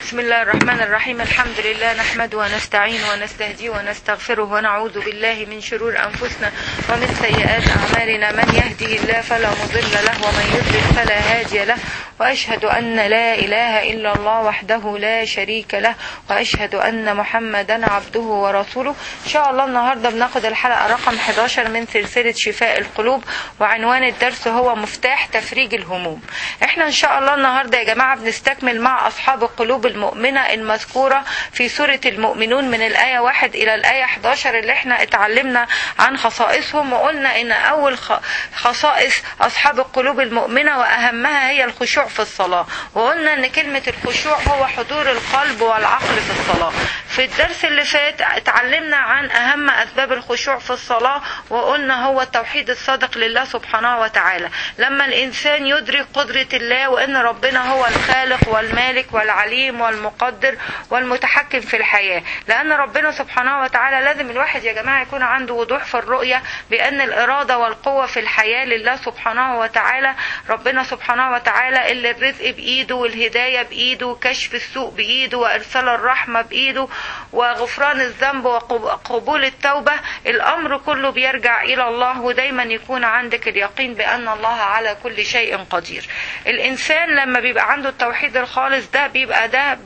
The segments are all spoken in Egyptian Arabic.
بسم الله الرحمن الرحيم الحمد لله نحمده ونستعين ونستهديه ونستغفره ونعوذ بالله من شرور أنفسنا ومن سيئات أعمالنا من يهده الله فلا مضل له ومن يضلل فلا هادي له وأشهد أن لا إله إلا الله وحده لا شريك له وأشهد أن محمدا عبده ورسوله إن شاء الله النهاردة بناخد الحلقة رقم 11 من سلسلة شفاء القلوب وعنوان الدرس هو مفتاح تفريج الهموم احنا إن شاء الله النهاردة يا جماعة بنستكمل مع أصحاب القلوب المؤمنة المذكورة في سورة المؤمنون من الآية 1 إلى الآية 11 اللي احنا اتعلمنا عن خصائصهم وقلنا إن أول خصائص أصحاب القلوب المؤمنة وأهمها هي الخشوع في الصلاة وقلنا إن كلمة الخشوع هو حضور القلب والعقل في الصلاة في الدرس اللي فات اتعلمنا عن أهم أسباب الخشوع في الصلاة وقلنا هو التوحيد الصادق لله سبحانه وتعالى لما الإنسان يدرك قدرة الله وإن ربنا هو الخالق والمالك والعليم والمقدر والمتحكم في الحياة لأن ربنا سبحانه وتعالى لازم الواحد يا جماعة يكون عنده وضوح في الرؤية بأن الإرادة والقوة في الحياة لله سبحانه وتعالى ربنا سبحانه وتعالى اللي الرزق بإيده والهداية بإيده وكشف السوء بإيده وإرسال الرحمة بإيده وغفران الذنب وقبول التوبة الأمر كله بيرجع إلى الله ودايما يكون عندك اليقين بأن الله على كل شيء قدير الإنسان لما بيبقى عنده التوحيد الخالص ده بيبقى ده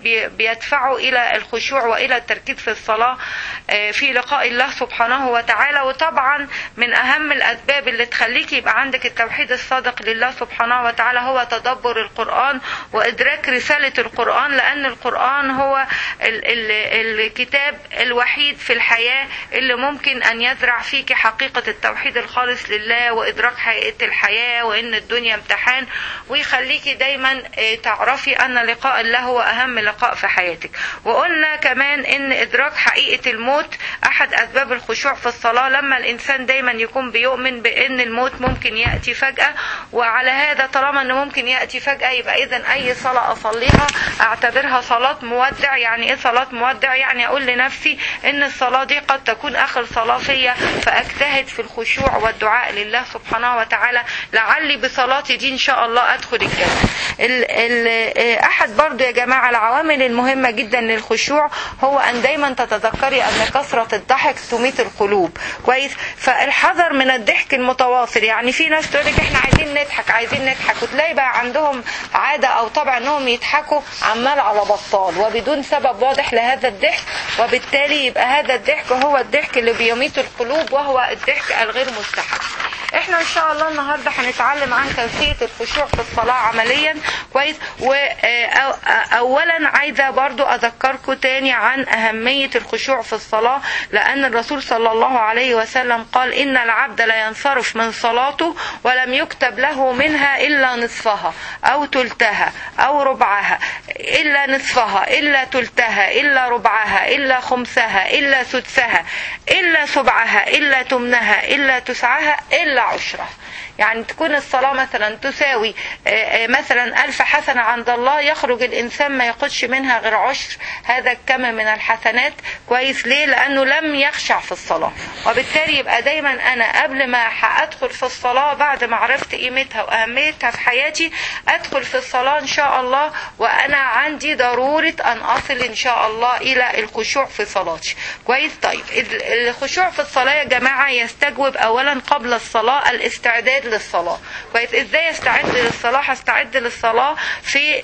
بيدفعه إلى الخشوع وإلى التركيز في الصلاة في لقاء الله سبحانه وتعالى وطبعا من أهم الأسباب اللي تخليك يبقى عندك التوحيد الصادق لله سبحانه وتعالى هو تدبر القرآن وإدراك رسالة القرآن لأن القرآن هو ال ال الكتاب الوحيد في الحياة اللي ممكن أن يزرع فيك حقيقة التوحيد الخالص لله وإدراك حقيقة الحياة وإن الدنيا امتحان ويخليكي دايما تعرفي أن لقاء الله هو أهم لقاء في حياتك وقلنا كمان إن إدراك حقيقة الموت أحد أسباب الخشوع في الصلاة لما الإنسان دايما يكون بيؤمن بأن الموت ممكن يأتي فجأة وعلى هذا طالما أنه ممكن يأتي فجأة يبقى إذا أي صلاة أصليها أعتبرها صلاة مودع يعني إيه صلاة مودع يعني أقول لنفسي إن الصلاة دي قد تكون آخر صلاة فيا فأجتهد في الخشوع والدعاء لله سبحانه وتعالى لعلي بصلاتي دي إن شاء الله أدخل الجنة ال ال أحد برضو يا جماعة العوامل المهمة جدا للخشوع هو أن دايما تتذكري أن كثرة الضحك تميت القلوب كويس فالحذر من الضحك المتواصل يعني في ناس تقول لك احنا عايزين نضحك عايزين نضحك وتلاقي بقى عندهم عادة أو طبع أنهم يضحكوا عمال على بطال وبدون سبب واضح لهذا الضحك وبالتالي يبقى هذا الضحك هو الضحك اللي بيميت القلوب وهو الضحك الغير مستحب احنا ان شاء الله النهارده هنتعلم عن كيفيه الخشوع في الصلاه عمليا كويس واولا عايزه برضو اذكركم تاني عن اهميه الخشوع في الصلاه لان الرسول صلى الله عليه وسلم قال ان العبد لا ينصرف من صلاته ولم يكتب له منها الا نصفها او تلتها او ربعها الا نصفها الا تلتها الا ربعها الا خمسها الا سدسها الا سبعها الا تمنها الا تسعها الا عشرة يعني تكون الصلاة مثلا تساوي مثلا ألف حسنة عند الله يخرج الإنسان ما ياخدش منها غير عشر هذا الكم من الحسنات كويس ليه لأنه لم يخشع في الصلاة وبالتالي يبقى دايما أنا قبل ما أدخل في الصلاة بعد ما عرفت قيمتها وأهميتها في حياتي أدخل في الصلاة إن شاء الله وأنا عندي ضرورة أن أصل إن شاء الله إلى الخشوع في صلاتي كويس طيب الخشوع في الصلاة يا جماعة يستجوب أولا قبل الصلاة الاستعداد للصلاة كويس ازاي استعد للصلاة هستعد للصلاة في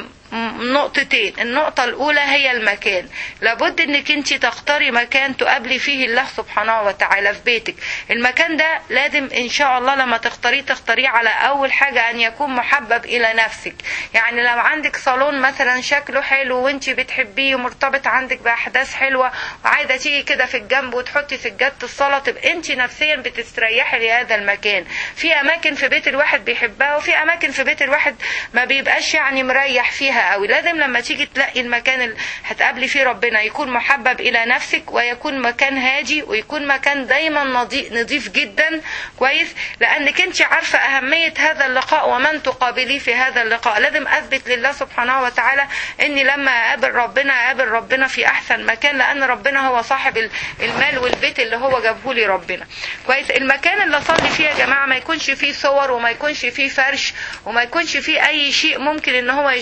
نقطتين النقطة الأولى هي المكان لابد انك انت تختاري مكان تقابلي فيه الله سبحانه وتعالى في بيتك المكان ده لازم ان شاء الله لما تختاريه تختاريه على اول حاجة ان يكون محبب الى نفسك يعني لو عندك صالون مثلا شكله حلو وانت بتحبيه ومرتبط عندك باحداث حلوة وعايزة تيجي كده في الجنب وتحطي سجادة الصلاة تبقى انت نفسيا بتستريحي لهذا المكان في اماكن في بيت الواحد بيحبها وفي اماكن في بيت الواحد ما بيبقاش يعني مريح فيها قوي لازم لما تيجي تلاقي المكان اللي هتقابلي فيه ربنا يكون محبب الى نفسك ويكون مكان هادي ويكون مكان دايما نظيف جدا كويس لانك انت عارفه اهميه هذا اللقاء ومن تقابليه في هذا اللقاء لازم اثبت لله سبحانه وتعالى اني لما اقابل ربنا اقابل ربنا في احسن مكان لان ربنا هو صاحب المال والبيت اللي هو جابه لي ربنا كويس المكان اللي اصلي فيه يا جماعه ما يكونش فيه صور وما يكونش فيه فرش وما يكونش فيه اي شيء ممكن ان هو يشغلني عن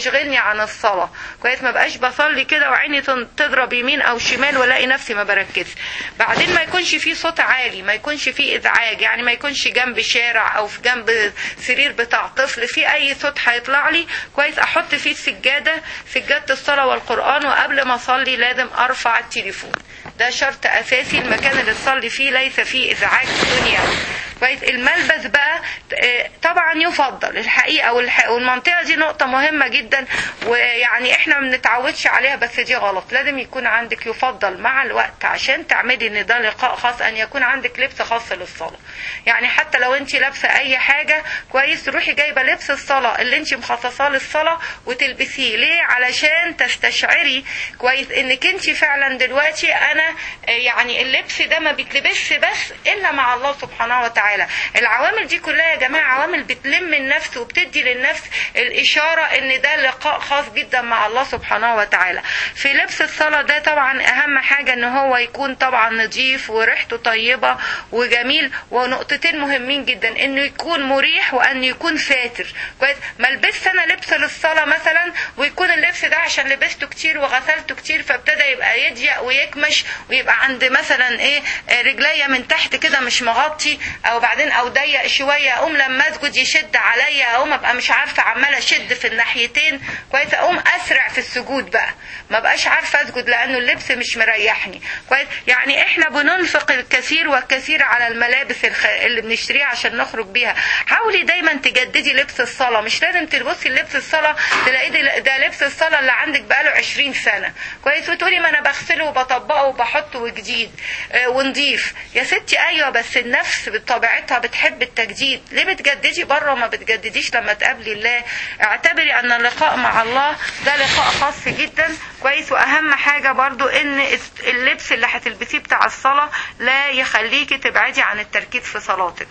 عن الصلاه كويس ما بقاش بصلي كده وعيني تن- تضرب يمين او شمال والاقي نفسي ما بركزش بعدين ما يكونش فيه صوت عالي ما يكونش فيه ازعاج يعني ما يكونش جنب شارع او في جنب سرير بتاع طفل في اي صوت هيطلع لي كويس احط فيه السجاده سجاده الصلاه والقران وقبل ما اصلي لازم ارفع التليفون ده شرط اساسي المكان اللي تصلي فيه ليس فيه ازعاج دنيا كويس الملبس بقى آه، طبعا يفضل الحقيقه والح- والمنطقه دي نقطه مهمه جدا ويعني احنا ما بنتعودش عليها بس دي غلط لازم يكون عندك يفضل مع الوقت عشان تعملي ان ده لقاء خاص ان يكون عندك لبس خاص للصلاه يعني حتى لو انت لابسه اي حاجه كويس تروحي جايبه لبس الصلاه اللي انت مخصصاه للصلاه وتلبسيه ليه علشان تستشعري كويس انك انت فعلا دلوقتي انا آه، يعني اللبس ده ما بيتلبسش بس الا مع الله سبحانه وتعالى العوامل دي كلها يا جماعه عوامل بتلم النفس وبتدي للنفس الاشاره ان ده لقاء خاص جدا مع الله سبحانه وتعالى في لبس الصلاه ده طبعا اهم حاجه ان هو يكون طبعا نظيف وريحته طيبه وجميل ونقطتين مهمين جدا انه يكون مريح وان يكون ساتر كويس ما البس انا لبس للصلاه مثلا ويكون اللبس ده عشان لبسته كتير وغسلته كتير فابتدى يبقى يضيق ويكمش ويبقى عند مثلا ايه آه، رجليا من تحت كده مش مغطي او بعدين او ضيق شويه اقوم لما اسجد يشد عليا اقوم ابقى مش عارفه عماله اشد في الناحيتين كويس اقوم اسرع في السجود بقى ما بقاش عارفه اسجد لانه اللبس مش مريحني كويس يعني احنا بننفق الكثير والكثير على الملابس الخ... اللي بنشتريها عشان نخرج بيها حاولي دايما تجددي لبس الصلاه مش لازم تبصي لبس الصلاه تلاقي ده, ده لبس الصلاه اللي عندك بقاله 20 سنه كويس وتقولي ما انا بغسله وبطبقه وبحطه جديد آه، ونضيف يا ستي ايوه بس النفس بطبيعتها بتحب التجديد ليه بتجددي بره وما بتجدديش لما تقابلي الله اعتبري ان اللقاء مع الله ده لقاء خاص جدا كويس واهم حاجه برضو ان اللبس اللي هتلبسيه بتاع الصلاه لا يخليكي تبعدي عن التركيز في صلاتك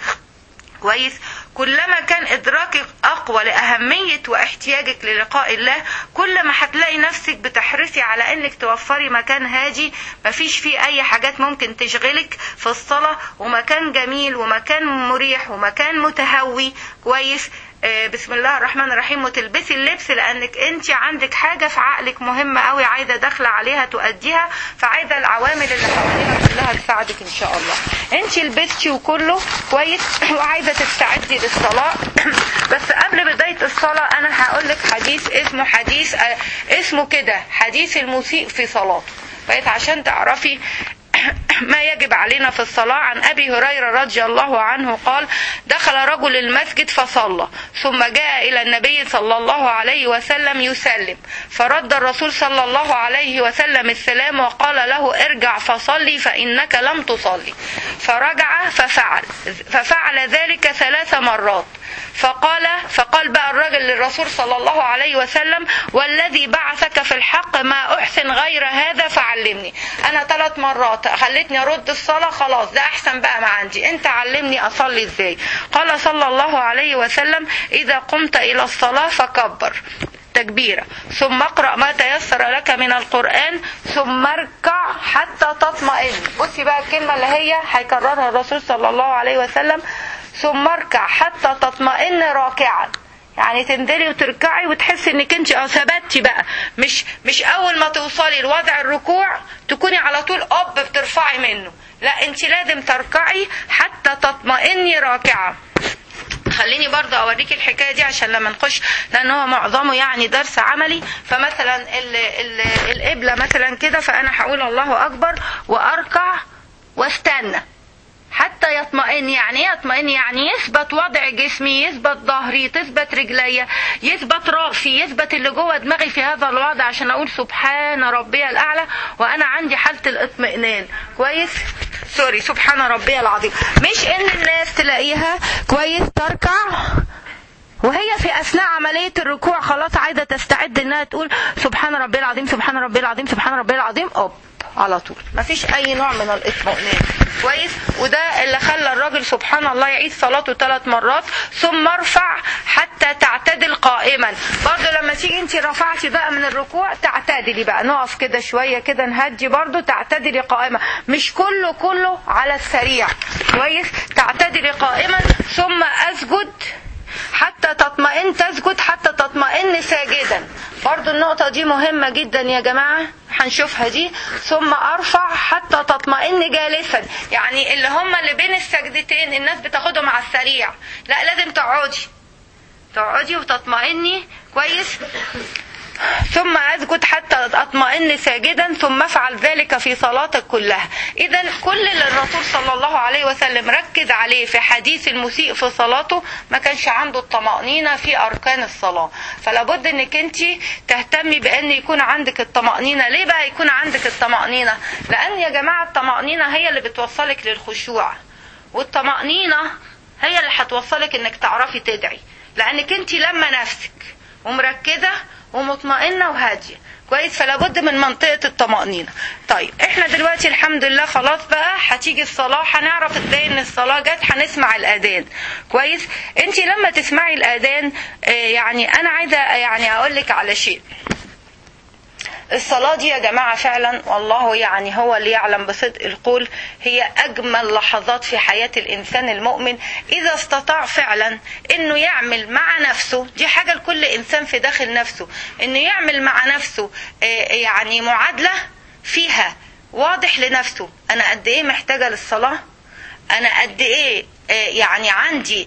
كويس كلما كان ادراكك اقوى لاهميه واحتياجك للقاء الله كل ما هتلاقي نفسك بتحرصي على انك توفري مكان هادي مفيش فيه اي حاجات ممكن تشغلك في الصلاه ومكان جميل ومكان مريح ومكان متهوي كويس آه، بسم الله الرحمن الرحيم وتلبسي اللبس لانك انت عندك حاجه في عقلك مهمه قوي عايزه داخله عليها تؤديها فعايزه العوامل اللي حواليها كلها تساعدك ان شاء الله انت لبستي وكله كويس وعايزه تستعدي للصلاه بس قبل بدايه الصلاه انا هقول لك حديث اسمه حديث آه، اسمه كده حديث المسيء في صلاته كويس عشان تعرفي ما يجب علينا في الصلاة عن أبي هريرة رضي الله عنه قال دخل رجل المسجد فصلى ثم جاء إلى النبي صلى الله عليه وسلم يسلم فرد الرسول صلى الله عليه وسلم السلام وقال له ارجع فصلي فإنك لم تصلي فرجع ففعل ففعل ذلك ثلاث مرات فقال فقال بقى الرجل للرسول صلى الله عليه وسلم والذي بعثك في الحق ما احسن غير هذا فعلمني انا ثلاث مرات خلتني ارد الصلاه خلاص ده احسن بقى ما عندي انت علمني اصلي ازاي قال صلى الله عليه وسلم اذا قمت الى الصلاه فكبر تكبيرة ثم اقرأ ما تيسر لك من القرآن ثم اركع حتى تطمئن بصي بقى الكلمة اللي هي هيكررها الرسول صلى الله عليه وسلم ثم اركع حتى تطمئن راكعا يعني تنزلي وتركعي وتحسي انك انت اه ثبتي بقى مش مش اول ما توصلي لوضع الركوع تكوني على طول اب بترفعي منه لا انت لازم تركعي حتى تطمئني راكعه خليني برضه اوريكي الحكايه دي عشان لما نخش لان هو معظمه يعني درس عملي فمثلا ال- ال- القبله مثلا كده فانا هقول الله اكبر واركع واستنى حتى يطمئن يعني ايه يطمئن يعني يثبت وضع جسمي يثبت ظهري تثبت رجلي يثبت راسي يثبت اللي جوه دماغي في هذا الوضع عشان اقول سبحان ربي الاعلى وانا عندي حاله الاطمئنان كويس سوري سبحان ربي العظيم مش ان الناس تلاقيها كويس تركع وهي في اثناء عمليه الركوع خلاص عايزه تستعد انها تقول سبحان ربي العظيم سبحان ربي العظيم سبحان ربي العظيم اوب على طول مفيش اي نوع من الاطمئنان كويس وده اللي خلى الراجل سبحان الله يعيد صلاته ثلاث مرات ثم ارفع حتى تعتدل قائما برضه لما تيجي انت رفعتي بقى من الركوع تعتدلي بقى نقف كده شويه كده نهدي برضه تعتدلي قائمه مش كله كله على السريع كويس تعتدلي قائما ثم اسجد حتى تطمئن تسجد حتى تطمئن ساجدا برضو النقطة دي مهمة جدا يا جماعة هنشوفها دي ثم ارفع حتى تطمئن جالسا يعني اللي هم اللي بين السجدتين الناس بتاخدهم على السريع لا لازم تقعدي تقعدي وتطمئني كويس ثم اسجد حتى اطمئن ساجدا ثم افعل ذلك في صلاتك كلها اذا كل اللي الرسول صلى الله عليه وسلم ركز عليه في حديث المسيء في صلاته ما كانش عنده الطمأنينة في اركان الصلاة فلا بد انك انت تهتمي بان يكون عندك الطمأنينة ليه بقى يكون عندك الطمأنينة لان يا جماعة الطمأنينة هي اللي بتوصلك للخشوع والطمأنينة هي اللي هتوصلك انك تعرفي تدعي لانك انت لما نفسك ومركزة ومطمئنة وهادية كويس فلا بد من منطقة الطمأنينة طيب احنا دلوقتي الحمد لله خلاص بقى هتيجي الصلاة هنعرف ازاي ان الصلاة جت هنسمع الأذان كويس انت لما تسمعي الأذان اه يعني انا عايزة يعني اقول لك على شيء الصلاة دي يا جماعة فعلا والله يعني هو اللي يعلم بصدق القول هي أجمل لحظات في حياة الإنسان المؤمن إذا استطاع فعلا إنه يعمل مع نفسه دي حاجة لكل إنسان في داخل نفسه إنه يعمل مع نفسه يعني معادلة فيها واضح لنفسه أنا قد إيه محتاجة للصلاة أنا قد إيه يعني عندي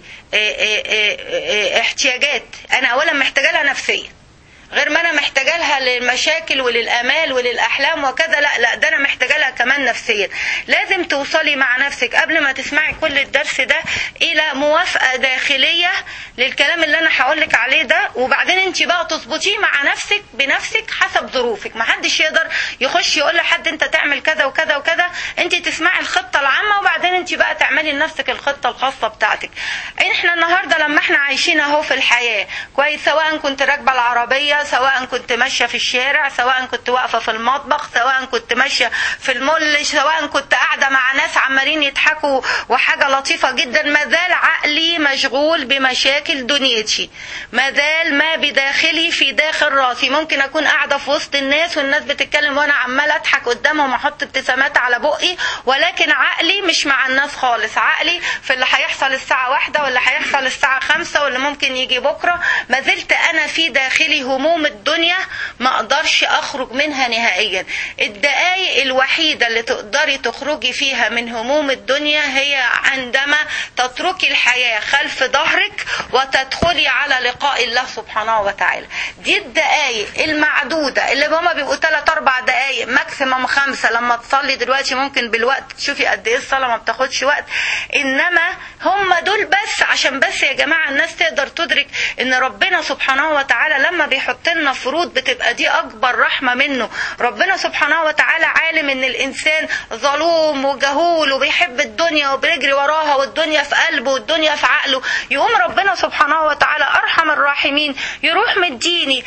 احتياجات أنا أولا محتاجة لها نفسيا غير ما انا محتاجه لها للمشاكل وللامال وللاحلام وكذا لا لا ده انا محتاجه لها كمان نفسيا لازم توصلي مع نفسك قبل ما تسمعي كل الدرس ده الى موافقه داخليه للكلام اللي انا هقول لك عليه ده وبعدين انت بقى تظبطيه مع نفسك بنفسك حسب ظروفك ما حدش يقدر يخش يقول لحد انت تعمل كذا وكذا وكذا انت تسمعي الخطه العامه وبعدين انت بقى تعملي لنفسك الخطه الخاصه بتاعتك احنا النهارده لما احنا عايشين اهو في الحياه كويس سواء كنت راكبه العربيه سواء كنت ماشية في الشارع سواء كنت واقفة في المطبخ سواء كنت ماشية في المول سواء كنت قاعدة مع ناس عمالين يضحكوا وحاجة لطيفة جدا ما زال عقلي مشغول بمشاكل دنيتي ما زال ما بداخلي في داخل راسي ممكن أكون قاعدة في وسط الناس والناس بتتكلم وأنا عمالة أضحك قدامهم وأحط ابتسامات على بقي ولكن عقلي مش مع الناس خالص عقلي في اللي هيحصل الساعة واحدة واللي هيحصل الساعة خمسة واللي ممكن يجي بكرة ما زلت أنا في داخلي هموم الدنيا ما اقدرش اخرج منها نهائيا الدقايق الوحيدة اللي تقدري تخرجي فيها من هموم الدنيا هي عندما تتركي الحياة خلف ظهرك وتدخلي على لقاء الله سبحانه وتعالى دي الدقايق المعدودة اللي هما بيبقوا 3 4 دقايق ماكسيمم خمسة لما تصلي دلوقتي ممكن بالوقت تشوفي قد ايه الصلاة ما بتاخدش وقت انما هم دول بس عشان بس يا جماعة الناس تقدر تدرك ان ربنا سبحانه وتعالى لما بيحط لنا فروض بتبقى دي اكبر رحمه منه ربنا سبحانه وتعالى عالم ان الانسان ظلوم وجهول وبيحب الدنيا وبيجري وراها والدنيا في قلبه والدنيا في عقله يقوم ربنا سبحانه وتعالى ارحم الراحمين يروح مديني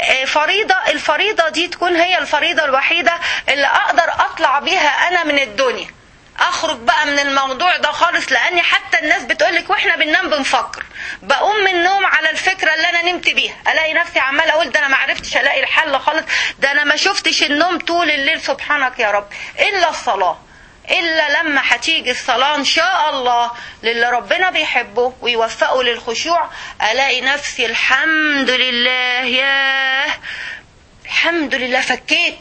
فريضه الفريضه دي تكون هي الفريضه الوحيده اللي اقدر اطلع بيها انا من الدنيا اخرج بقى من الموضوع ده خالص لاني حتى الناس بتقولك واحنا بننام بنفكر بقوم من النوم على الفكره اللي انا نمت بيها الاقي نفسي عماله اقول ده انا ما عرفتش الاقي الحل خالص ده انا ما شفتش النوم طول الليل سبحانك يا رب الا الصلاه الا لما هتيجي الصلاه ان شاء الله للي ربنا بيحبه ويوفقه للخشوع الاقي نفسي الحمد لله ياه الحمد لله فكيت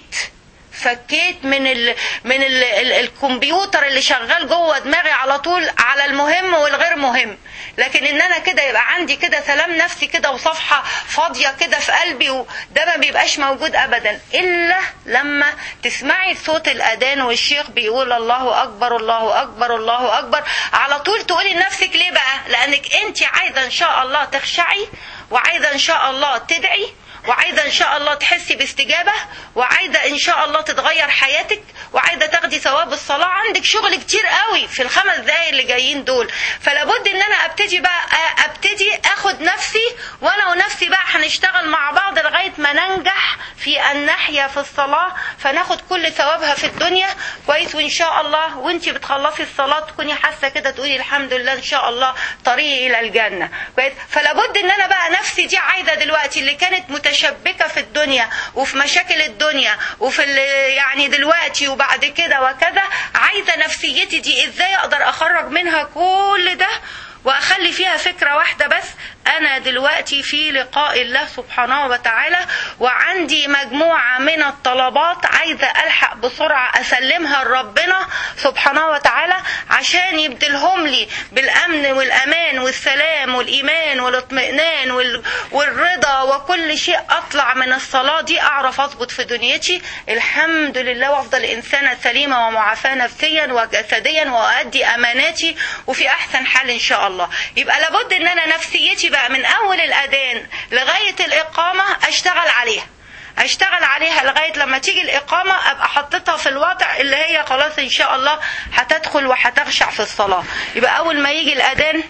فكيت من ال من ال ال الكمبيوتر اللي شغال جوه دماغي على طول على المهم والغير مهم لكن ان انا كده يبقى عندي كده سلام نفسي كده وصفحه فاضيه كده في قلبي وده ما بيبقاش موجود ابدا الا لما تسمعي صوت الاذان والشيخ بيقول الله اكبر الله اكبر الله اكبر على طول تقولي لنفسك ليه بقى لانك انت عايزه ان شاء الله تخشعي وعايزه ان شاء الله تدعي وعايزه ان شاء الله تحسي باستجابه وعايزه ان شاء الله تتغير حياتك وعايزه تاخدي ثواب الصلاه عندك شغل كتير قوي في الخمس دقايق اللي جايين دول فلابد ان انا ابتدي بقى ابتدي اخد نفسي وانا ونفسي بقى هنشتغل مع بعض لغايه ما ننجح في ان نحيا في الصلاه فناخد كل ثوابها في الدنيا كويس وان شاء الله وانت بتخلصي الصلاه تكوني حاسه كده تقولي الحمد لله ان شاء الله طريقي الى الجنه كويس فلابد ان انا بقى نفسي دي عايزه دلوقتي اللي كانت متشبكه في الدنيا وفي مشاكل الدنيا وفي يعني دلوقتي وبعد كده وكذا عايزه نفسيتي دي ازاي اقدر اخرج منها كل ده واخلي فيها فكره واحده بس انا دلوقتي في لقاء الله سبحانه وتعالى وعندي مجموعه من الطلبات عايزه الحق بسرعه اسلمها لربنا سبحانه وتعالى عشان يبدلهم لي بالامن والامان والسلام والايمان والاطمئنان وال- والرضا وكل شيء اطلع من الصلاه دي اعرف اظبط في دنيتي الحمد لله وافضل انسانه سليمه ومعافاه نفسيا وجسديا وادي اماناتي وفي احسن حال ان شاء الله يبقى لابد ان انا نفسيتي بقى من اول الاذان لغايه الاقامه اشتغل عليها اشتغل عليها لغايه لما تيجي الاقامه ابقى حطيتها في الوضع اللي هي خلاص ان شاء الله هتدخل وهتخشع في الصلاه يبقى اول ما يجي الاذان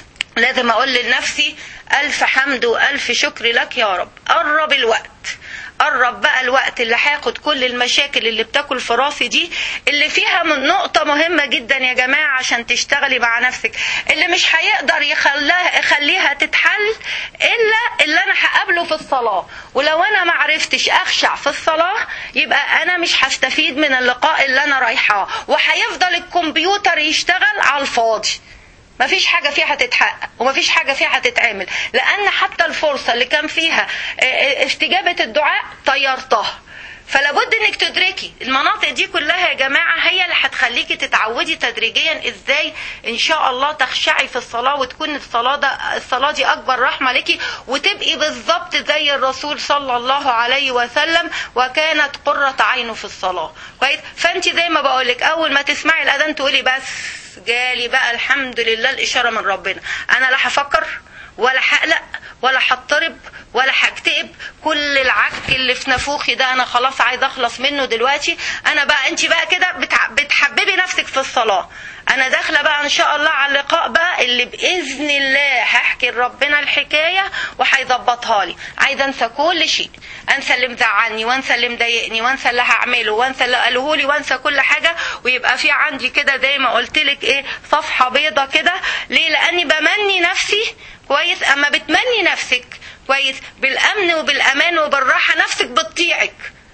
لازم اقول لنفسي الف حمد والف شكر لك يا رب قرب الوقت قرب بقى الوقت اللي هاخد كل المشاكل اللي بتاكل في راسي دي اللي فيها من نقطة مهمة جدا يا جماعة عشان تشتغلي مع نفسك اللي مش هيقدر يخليها يخليها تتحل إلا اللي أنا هقابله في الصلاة ولو أنا ما عرفتش أخشع في الصلاة يبقى أنا مش هستفيد من اللقاء اللي أنا رايحاه وهيفضل الكمبيوتر يشتغل على الفاضي مفيش حاجة فيها هتتحقق ومفيش حاجة فيها هتتعمل لأن حتى الفرصة اللي كان فيها اه، اه، استجابة الدعاء طيرتها فلابد انك تدركي المناطق دي كلها يا جماعة هي اللي هتخليكي تتعودي تدريجيا ازاي ان شاء الله تخشعي في الصلاة وتكون الصلاة ده الصلاة دي اكبر رحمة ليكي وتبقي بالظبط زي الرسول صلى الله عليه وسلم وكانت قرة عينه في الصلاة كويس فانت زي ما بقولك اول ما تسمعي الاذان تقولي بس جالي بقى الحمد لله الإشارة من ربنا أنا لا هفكر ولا هقلق ولا هضطرب ولا هكتئب كل العك اللي في نافوخي ده انا خلاص عايز اخلص منه دلوقتي انا بقى انت بقى كده بتع... بتحببي نفسك في الصلاه انا داخله بقى ان شاء الله على اللقاء بقى اللي باذن الله هحكي لربنا الحكايه وهيظبطها لي عايزه انسى كل شيء انسى اللي مزعلني وانسى اللي مضايقني وانسى اللي هعمله وانسى اللي قالوه لي وانسى كل حاجه ويبقى في عندي كده زي ما قلت لك ايه صفحه بيضه كده ليه لاني بمني نفسي كويس اما بتمني نفسك كويس بالامن وبالامان وبالراحه نفسك بتطيعك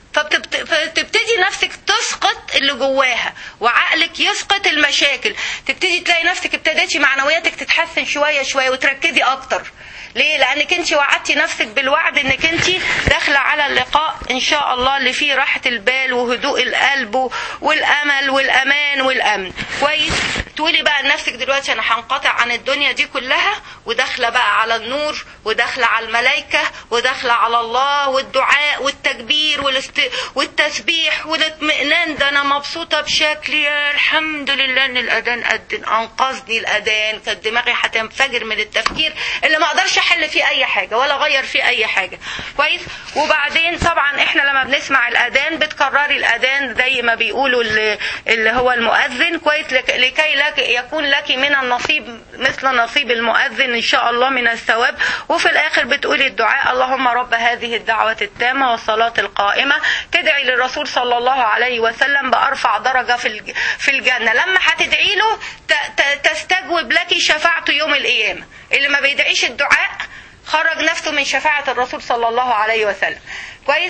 فبتبتدي نفسك تسقط اللي جواها وعقلك يسقط المشاكل تبتدي تلاقي نفسك ابتديتي معنوياتك تتحسن شويه شويه وتركزي اكتر ليه لانك انت وعدتي نفسك بالوعد انك انت داخله على اللقاء ان شاء الله اللي فيه راحه البال وهدوء القلب والامل والامان والامن كويس تقولي بقى لنفسك دلوقتي انا هنقطع عن الدنيا دي كلها وداخله بقى على النور وداخله على الملائكه وداخله على الله والدعاء والتكبير والاست... والتسبيح والاطمئنان ده انا مبسوطه بشكل يا الحمد لله ان الاذان أدن انقذني الاذان كانت دماغي هتنفجر من التفكير اللي ما اقدرش احل فيه اي حاجه ولا اغير فيه اي حاجه كويس وبعدين طبعا احنا لما بنسمع الاذان بتكرري الاذان زي ما بيقولوا اللي, اللي هو المؤذن كويس لك... لكي لك يكون لك من النصيب مثل نصيب المؤذن ان شاء الله من الثواب وفي الاخر بتقولي الدعاء اللهم رب هذه الدعوه التامه والصلاه القائمه تدعي للرسول صلى الله عليه وسلم بارفع درجه في في الجنه لما هتدعي له تستجوب لك شفاعته يوم القيامه اللي ما بيدعيش الدعاء خرج نفسه من شفاعه الرسول صلى الله عليه وسلم كويس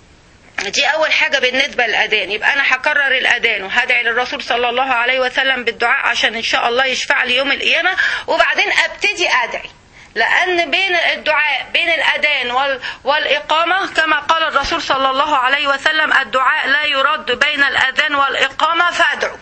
دي اول حاجه بالنسبه للاذان يبقى انا هكرر الاذان وهدعي للرسول صلى الله عليه وسلم بالدعاء عشان ان شاء الله يشفع لي يوم القيامه وبعدين ابتدي ادعي لأن بين الدعاء بين الأذان والإقامة كما قال الرسول صلى الله عليه وسلم الدعاء لا يرد بين الأذان والإقامة فادعوا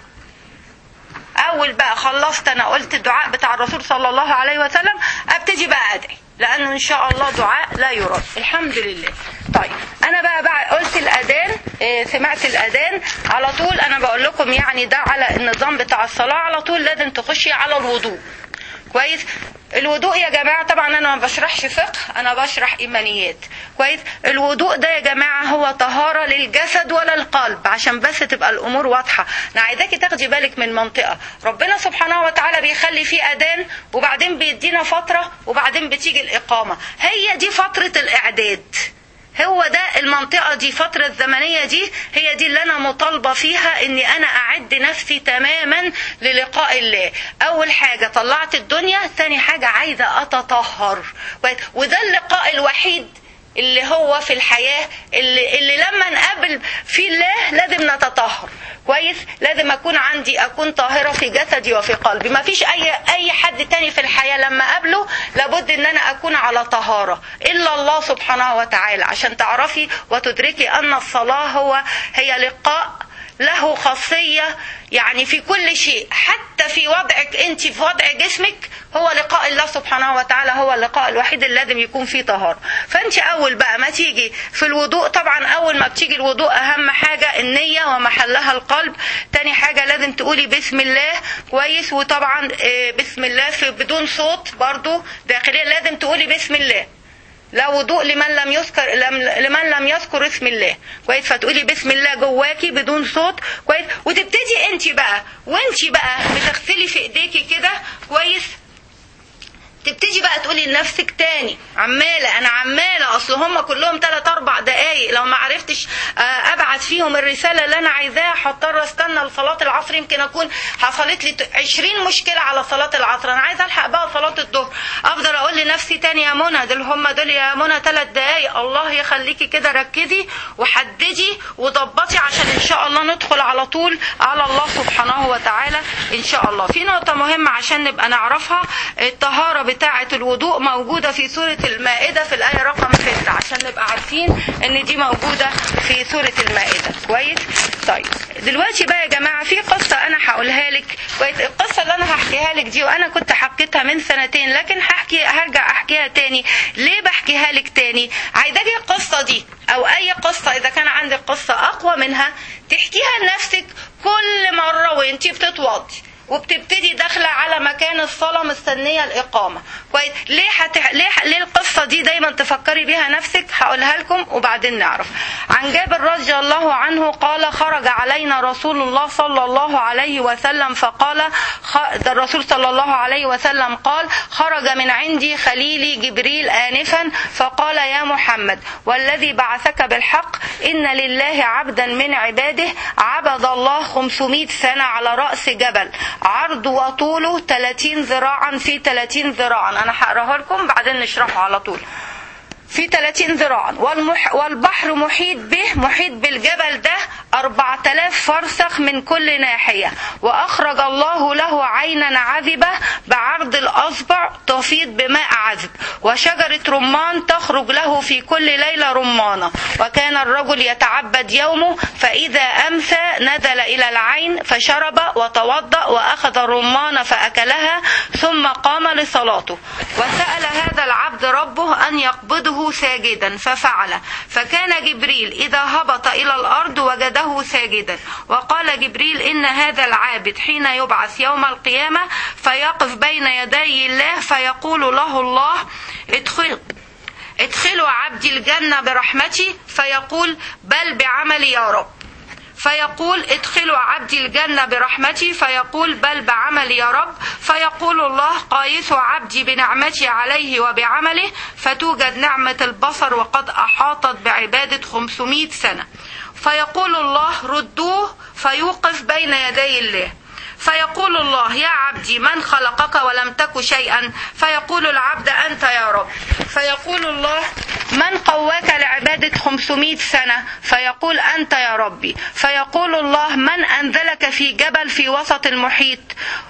أول بقى خلصت أنا قلت الدعاء بتاع الرسول صلى الله عليه وسلم أبتدي بقى أدعي لأنه إن شاء الله دعاء لا يرد الحمد لله طيب أنا بقى, بقى قلت الأذان إيه سمعت الأذان على طول أنا بقول لكم يعني ده على النظام بتاع الصلاة على طول لازم تخشي على الوضوء كويس الوضوء يا جماعة طبعا أنا ما بشرحش فقه أنا بشرح إيمانيات كويس الوضوء ده يا جماعة هو طهارة للجسد ولا القلب عشان بس تبقى الأمور واضحة أنا عايزاكي تاخدي بالك من منطقة ربنا سبحانه وتعالى بيخلي فيه أذان وبعدين بيدينا فترة وبعدين بتيجي الإقامة هي دي فترة الإعداد هو ده المنطقة دي فترة الزمنية دي هي دي اللي أنا مطالبة فيها إني أنا أعد نفسي تماما للقاء الله أول حاجة طلعت الدنيا ثاني حاجة عايزة أتطهر وده اللقاء الوحيد اللي هو في الحياة اللي, اللي لما نقابل في الله لازم نتطهر كويس كويس لازم اكون عندي اكون طاهره في جسدي وفي قلبي ما فيش اي اي حد تاني في الحياه لما اقابله لابد ان انا اكون على طهاره الا الله سبحانه وتعالى عشان تعرفي وتدركي ان الصلاه هو هي لقاء له خاصية يعني في كل شيء حتى في وضعك انت في وضع جسمك هو لقاء الله سبحانه وتعالى هو اللقاء الوحيد اللي لازم يكون فيه طهارة فانت اول بقى ما تيجي في الوضوء طبعا اول ما بتيجي الوضوء اهم حاجة النية ومحلها القلب تاني حاجة لازم تقولي بسم الله كويس وطبعا بسم الله في بدون صوت برضو داخليا لازم تقولي بسم الله لا وضوء لمن لم يذكر لمن لم يذكر اسم الله كويس فتقولي بسم الله جواكي بدون صوت كويس وتبتدي انت بقى وانت بقى بتغسلي في ايديكي كده كويس تبتدي بقى تقولي لنفسك تاني عمالة أنا عمالة أصل هم كلهم تلات أربع دقايق لو ما عرفتش أبعت فيهم الرسالة اللي أنا عايزاها هضطر أستنى لصلاة العصر يمكن أكون حصلت لي 20 مشكلة على صلاة العصر أنا عايزة ألحق بقى صلاة الظهر أفضل أقول لنفسي تاني يا منى دول هم دول يا منى تلات دقايق الله يخليكي كده ركزي وحددي وضبطي عشان إن شاء الله ندخل على طول على الله سبحانه وتعالى إن شاء الله في نقطة مهمة عشان نبقى نعرفها الطهارة بتاعة الوضوء موجودة في سورة المائدة في الآية رقم 6 عشان نبقى عارفين إن دي موجودة في سورة المائدة كويس؟ طيب دلوقتي بقى يا جماعة في قصة أنا هقولها لك كويس القصة اللي أنا هحكيها لك دي وأنا كنت حكيتها من سنتين لكن هحكي هرجع أحكيها تاني ليه بحكيها لك تاني؟ عايزاكي القصة دي أو أي قصة إذا كان عندك قصة أقوى منها تحكيها لنفسك كل مرة وأنتي بتتوضي وبتبتدي داخله على مكان الصلاه مستنيه الاقامه كويس ليه حت... ليه ليه القصه دي دايما تفكري بيها نفسك هقولها لكم وبعدين نعرف عن جابر رضي الله عنه قال خرج علينا رسول الله صلى الله عليه وسلم فقال خ... الرسول صلى الله عليه وسلم قال خرج من عندي خليلي جبريل آنفا فقال يا محمد والذي بعثك بالحق إن لله عبدا من عباده عبد الله 500 سنة على رأس جبل عرضه وطوله 30 ذراعا في 30 ذراعا انا هقراها لكم بعدين نشرحه على طول في 30 ذراعا والمح والبحر محيط به محيط بالجبل ده 4000 فرسخ من كل ناحية وأخرج الله له عينا عذبة بعرض الأصبع تفيض بماء عذب وشجرة رمان تخرج له في كل ليلة رمانة وكان الرجل يتعبد يومه فإذا أمسى نزل إلى العين فشرب وتوضأ وأخذ الرمان فأكلها ثم قام لصلاته وسأل هذا العبد ربه أن يقبضه ساجدا ففعل فكان جبريل إذا هبط إلى الأرض وجده ساجدا وقال جبريل إن هذا العابد حين يبعث يوم القيامة فيقف بين يدي الله فيقول له الله ادخل ادخلوا عبدي الجنة برحمتي فيقول بل بعملي يا رب فيقول ادخلوا عبدي الجنة برحمتي فيقول بل بعملي يا رب فيقول الله قايس عبدي بنعمتي عليه وبعمله فتوجد نعمة البصر وقد أحاطت بعبادة 500 سنة فيقول الله ردوه فيوقف بين يدي الله فيقول الله يا عبدي من خلقك ولم تك شيئا فيقول العبد أنت يا رب فيقول الله من قواك لعبادة 500 سنة فيقول أنت يا ربي فيقول الله من أنزلك في جبل في وسط المحيط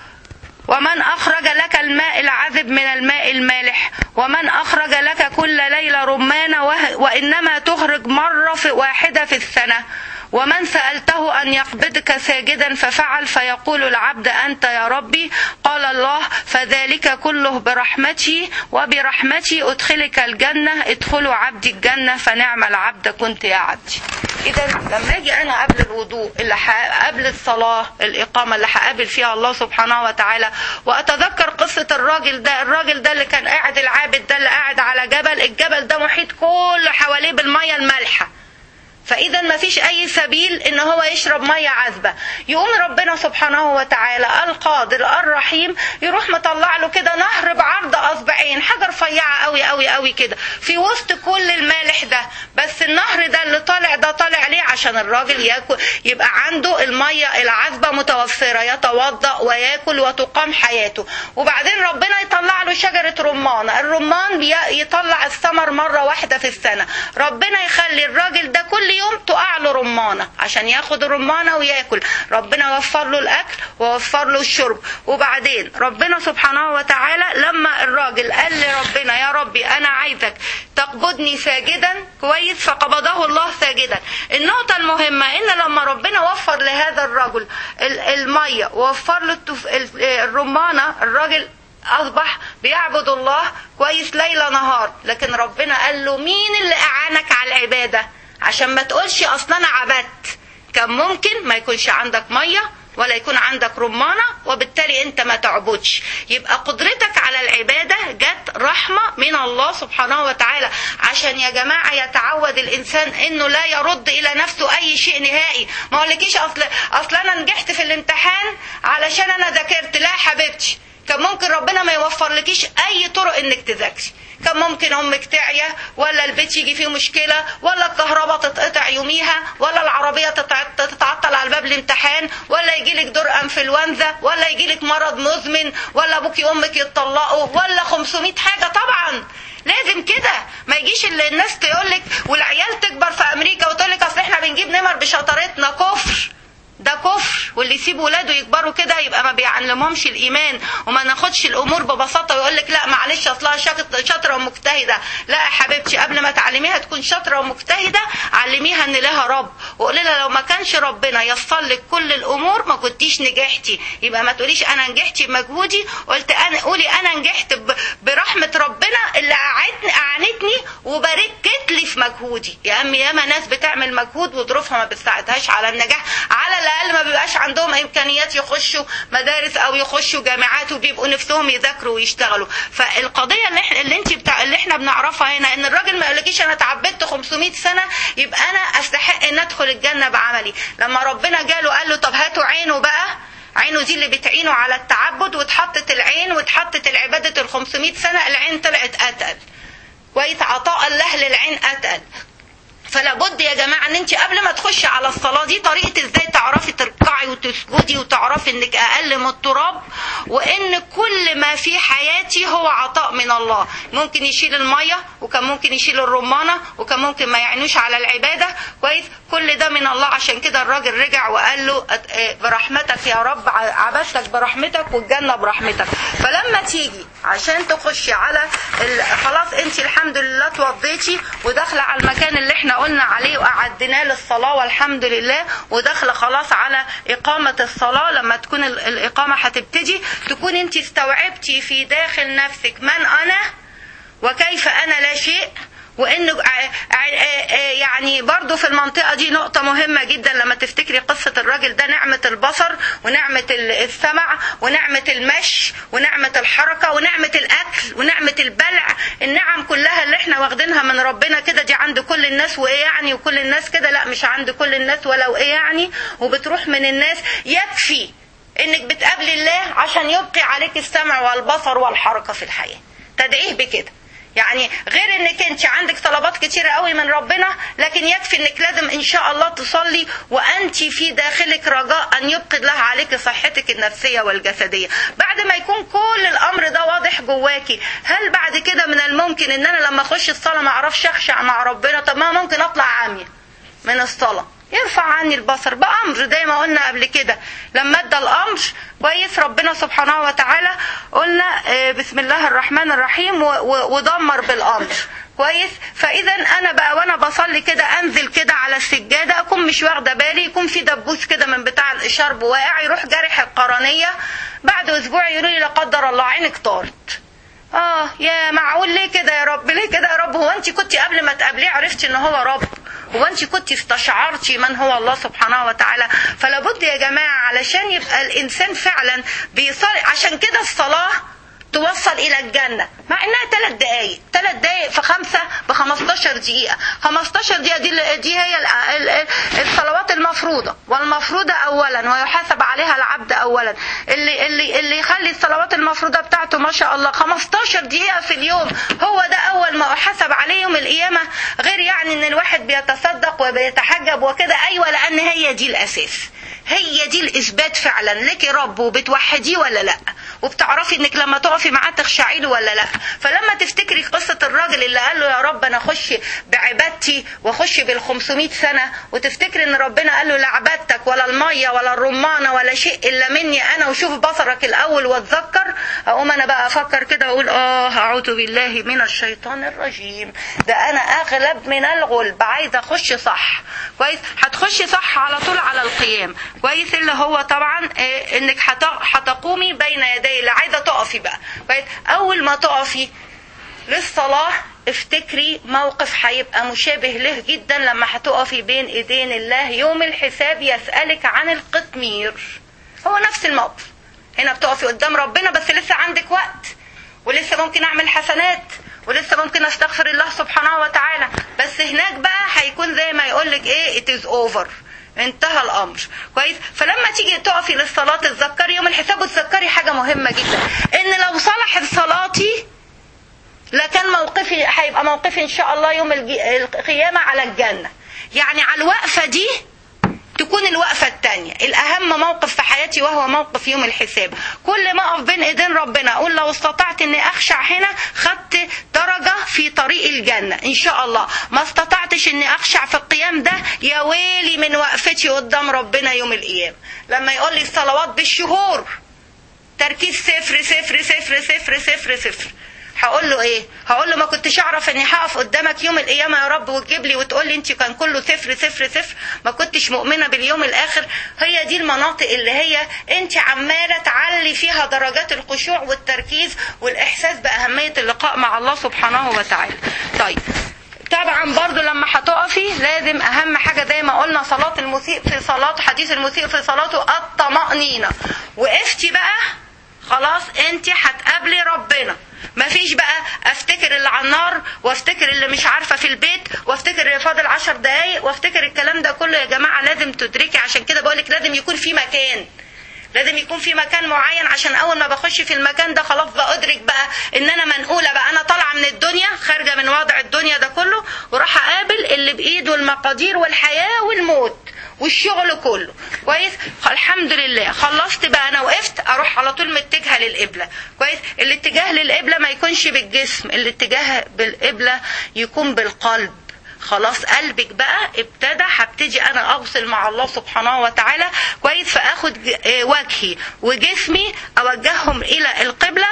ومن أخرج لك الماء العذب من الماء المالح ومن أخرج لك كل ليلة رمانة وإنما تخرج مرة في واحدة في السنة ومن سألته أن يقبضك ساجدا ففعل فيقول العبد أنت يا ربي قال الله فذلك كله برحمتي وبرحمتي أدخلك الجنة ادخلوا عبدي الجنة فنعم العبد كنت يا عبدي إذا لما أجي أنا قبل الوضوء اللي قبل الصلاة الإقامة اللي هقابل فيها الله سبحانه وتعالى وأتذكر قصة الراجل ده الراجل ده اللي كان قاعد العابد ده اللي قاعد على جبل الجبل ده محيط كله حواليه بالمية المالحة فاذا ما فيش اي سبيل ان هو يشرب ميه عذبه يقوم ربنا سبحانه وتعالى القادر الرحيم يروح مطلع له كده نهر بعرض اصبعين حاجه رفيعه قوي قوي قوي كده في وسط كل المالح ده بس النهر ده اللي طالع ده طالع ليه عشان الراجل ياكل يبقى عنده الميه العذبه متوفره يتوضا وياكل وتقام حياته وبعدين ربنا يطلع له شجره رمان الرمان يطلع الثمر مره واحده في السنه ربنا يخلي الراجل ده كل يوم تقع له رمانه عشان ياخد الرمانه وياكل ربنا وفر له الاكل ووفر له الشرب وبعدين ربنا سبحانه وتعالى لما الراجل قال لربنا يا ربي انا عايزك تقبضني ساجدا كويس فقبضه الله ساجدا النقطه المهمه ان لما ربنا وفر لهذا الرجل ال- الميه ووفر له التف... ال- الرمانه الراجل اصبح بيعبد الله كويس ليل نهار لكن ربنا قال له مين اللي اعانك على العباده عشان ما تقولش اصلا انا عبدت كان ممكن ما يكونش عندك ميه ولا يكون عندك رمانة وبالتالي انت ما تعبدش يبقى قدرتك على العبادة جت رحمة من الله سبحانه وتعالى عشان يا جماعة يتعود الانسان انه لا يرد الى نفسه اي شيء نهائي ما اقولكيش اصل اصل انا نجحت في الامتحان علشان انا ذاكرت لا يا حبيبتي كان ممكن ربنا ما يوفر لكيش اي طرق انك تذاكري كان ممكن امك تعيا ولا البيت يجي فيه مشكله ولا الكهرباء تتقطع يوميها ولا العربيه تتع- تتعطل على باب الامتحان ولا يجي لك دور انفلونزا ولا يجي لك مرض مزمن ولا ابوكي وامك يتطلقوا ولا 500 حاجه طبعا لازم كده ما يجيش اللي الناس تقول لك والعيال تكبر في امريكا وتقول لك اصل احنا بنجيب نمر بشطارتنا كفر ده كفر واللي يسيب ولاده يكبروا كده يبقى ما بيعلمهمش الايمان وما ناخدش الامور ببساطه ويقول لك لا معلش اصلها شاط- شاطره ومجتهده لا يا حبيبتي قبل ما تعلميها تكون شاطره ومجتهده علميها ان لها رب وقولي لها لو ما كانش ربنا يسر لك كل الامور ما كنتيش نجحتي يبقى ما تقوليش انا نجحت بمجهودي قلت انا قولي انا نجحت ب- برحمه ربنا اللي قعدتني اعانتني وباركت لي في مجهودي يا امي ياما ناس بتعمل مجهود وظروفها ما بتساعدهاش على النجاح على الاقل ما بيبقاش عندهم امكانيات يخشوا مدارس او يخشوا جامعات وبيبقوا نفسهم يذاكروا ويشتغلوا فالقضيه اللي احنا اللي انت بتاع اللي احنا بنعرفها هنا ان الراجل ما يقولكيش انا اتعبدت 500 سنه يبقى انا استحق ان ادخل الجنه بعملي لما ربنا جاله قال له طب هاتوا عينه بقى عينه دي اللي بتعينه على التعبد واتحطت العين واتحطت العبادة ال 500 سنة العين طلعت أتقل كويس عطاء الله للعين أتقل فلا بد يا جماعه ان انت قبل ما تخشي على الصلاه دي طريقه ازاي تعرفي تركعي وتسجدي وتعرفي انك اقل من التراب وان كل ما في حياتي هو عطاء من الله ممكن يشيل الميه وكان ممكن يشيل الرمانه وكان ممكن ما يعينوش على العباده كويس كل ده من الله عشان كده الراجل رجع وقال له أت- آه، برحمتك يا رب ع- عبدتك برحمتك والجنه برحمتك فلما تيجي عشان تخشي على ال- خلاص انت الحمد لله توضيتي وداخله على المكان اللي احنا قلنا عليه وقعدناه للصلاه والحمد لله وداخله خلاص على اقامه الصلاه لما تكون ال- الاقامه هتبتدي تكون انت استوعبتي في داخل نفسك من انا وكيف انا لا شيء وان ع- ع- يعني برضو في المنطقه دي نقطه مهمه جدا لما تفتكري قصه الراجل ده نعمه البصر ونعمه ال- السمع ونعمه المشي ونعمه الحركه ونعمه الاكل ونعمه البلع النعم كلها اللي احنا واخدينها من ربنا كده دي عند كل الناس وايه يعني وكل الناس كده لا مش عند كل الناس ولو ايه يعني وبتروح من الناس يكفي انك بتقابلي الله عشان يبقي عليك السمع والبصر والحركه في الحياه تدعيه بكده يعني غير انك انت عندك طلبات كتيرة قوي من ربنا لكن يكفي انك لازم ان شاء الله تصلي وانت في داخلك رجاء ان يبقي الله عليك صحتك النفسية والجسدية بعد ما يكون كل الامر ده واضح جواكي هل بعد كده من الممكن ان انا لما اخش الصلاة ما اعرفش اخشع مع ربنا طب ما ممكن اطلع عامية من الصلاة يرفع عني البصر بأمر زي ما قلنا قبل كده لما ادى الأمر كويس ربنا سبحانه وتعالى قلنا آه، بسم الله الرحمن الرحيم و- و- ودمر بالأمر كويس فاذا انا بقى وانا بصلي كده انزل كده على السجاده اكون مش واخده بالي يكون في دبوس كده من بتاع الشرب واقع يروح جارح القرنيه بعد اسبوع يقولوا لي لا قدر الله عينك طارت اه يا معقول ليه كده يا رب ليه كده يا رب هو انت كنت قبل ما تقابليه عرفتي ان هو رب هو انت كنت استشعرتي من هو الله سبحانه وتعالى فلا بد يا جماعه علشان يبقى الانسان فعلا بيصلي عشان كده الصلاه توصل الى الجنه مع انها ثلاث دقائق ثلاث دقائق في خمسه ب 15 دقيقه 15 دقيقه دي دي هي ال- ال- ال- الصلوات المفروضه والمفروضه اولا ويحاسب عليها العبد اولا اللي اللي اللي يخلي الصلوات المفروضه بتاعته ما شاء الله 15 دقيقه في اليوم هو ده اول ما احاسب عليه يوم القيامه غير يعني ان الواحد بيتصدق وبيتحجب وكده ايوه لان هي دي الاساس هي دي الاثبات فعلا لك رب وبتوحديه ولا لا وبتعرفي انك لما تقفي معاه تخشعي له ولا لا فلما تفتكري قصه الراجل اللي قال له يا رب انا اخش بعبادتي واخش بال 500 سنه وتفتكري ان ربنا قال له لا عبادتك ولا الميه ولا الرمانه ولا شيء الا مني انا وشوف بصرك الاول واتذكر اقوم انا بقى افكر كده اقول اه اعوذ بالله من الشيطان الرجيم ده انا اغلب من الغلب عايزه اخش صح كويس هتخشي صح على طول على القيام كويس اللي هو طبعا إيه انك هتقومي بين يدي اللي عايزه تقفي بقى كويس اول ما تقفي للصلاه افتكري موقف هيبقى مشابه له جدا لما هتقفي بين ايدين الله يوم الحساب يسالك عن القطمير هو نفس الموقف هنا بتقفي قدام ربنا بس لسه عندك وقت ولسه ممكن اعمل حسنات ولسه ممكن استغفر الله سبحانه وتعالى بس هناك بقى هيكون زي ما يقول لك ايه it is over انتهى الامر كويس فلما تيجي تقفي للصلاه تتذكري يوم الحساب وتذكري حاجه مهمه جدا ان لو صلحت صلاتي لكان موقفي هيبقى موقفي ان شاء الله يوم القيامه على الجنه يعني على الوقفه دي تكون الوقفة التانية الأهم موقف في حياتي وهو موقف يوم الحساب كل ما أقف بين إيدين ربنا أقول لو استطعت أني أخشع هنا خدت درجة في طريق الجنة إن شاء الله ما استطعتش أني أخشع في القيام ده يا ويلي من وقفتي قدام ربنا يوم القيامة لما يقول لي الصلوات بالشهور تركيز صفر صفر صفر صفر صفر صفر هقول له ايه هقول له ما كنتش اعرف اني هقف قدامك يوم القيامه يا رب وتجيب لي وتقول لي انت كان كله صفر صفر صفر ما كنتش مؤمنه باليوم الاخر هي دي المناطق اللي هي انت عماله تعلي فيها درجات الخشوع والتركيز والاحساس باهميه اللقاء مع الله سبحانه وتعالى طيب طبعا برضو لما هتقفي لازم اهم حاجه زي ما قلنا صلاه المسيء في صلاته حديث المسيء في صلاته الطمانينه وقفتي بقى خلاص انت هتقابلي ربنا مفيش بقى افتكر اللي على النار وافتكر اللي مش عارفه في البيت وافتكر اللي فاضل عشر دقايق وافتكر الكلام ده كله يا جماعه لازم تدركي عشان كده بقولك لازم يكون في مكان لازم يكون في مكان معين عشان اول ما بخش في المكان ده خلاص بادرك بقى ان انا منقوله بقى انا طالعه من الدنيا خارجه من وضع الدنيا ده كله وراح اقابل اللي بايده المقادير والحياه والموت والشغل كله كويس الحمد لله خلصت بقى انا وقفت اروح على طول متجهه للقبله كويس الاتجاه للقبله ما يكونش بالجسم الاتجاه بالقبله يكون بالقلب خلاص قلبك بقى ابتدى هبتدي انا اوصل مع الله سبحانه وتعالى كويس فاخد وجهي وجسمي اوجههم الى القبله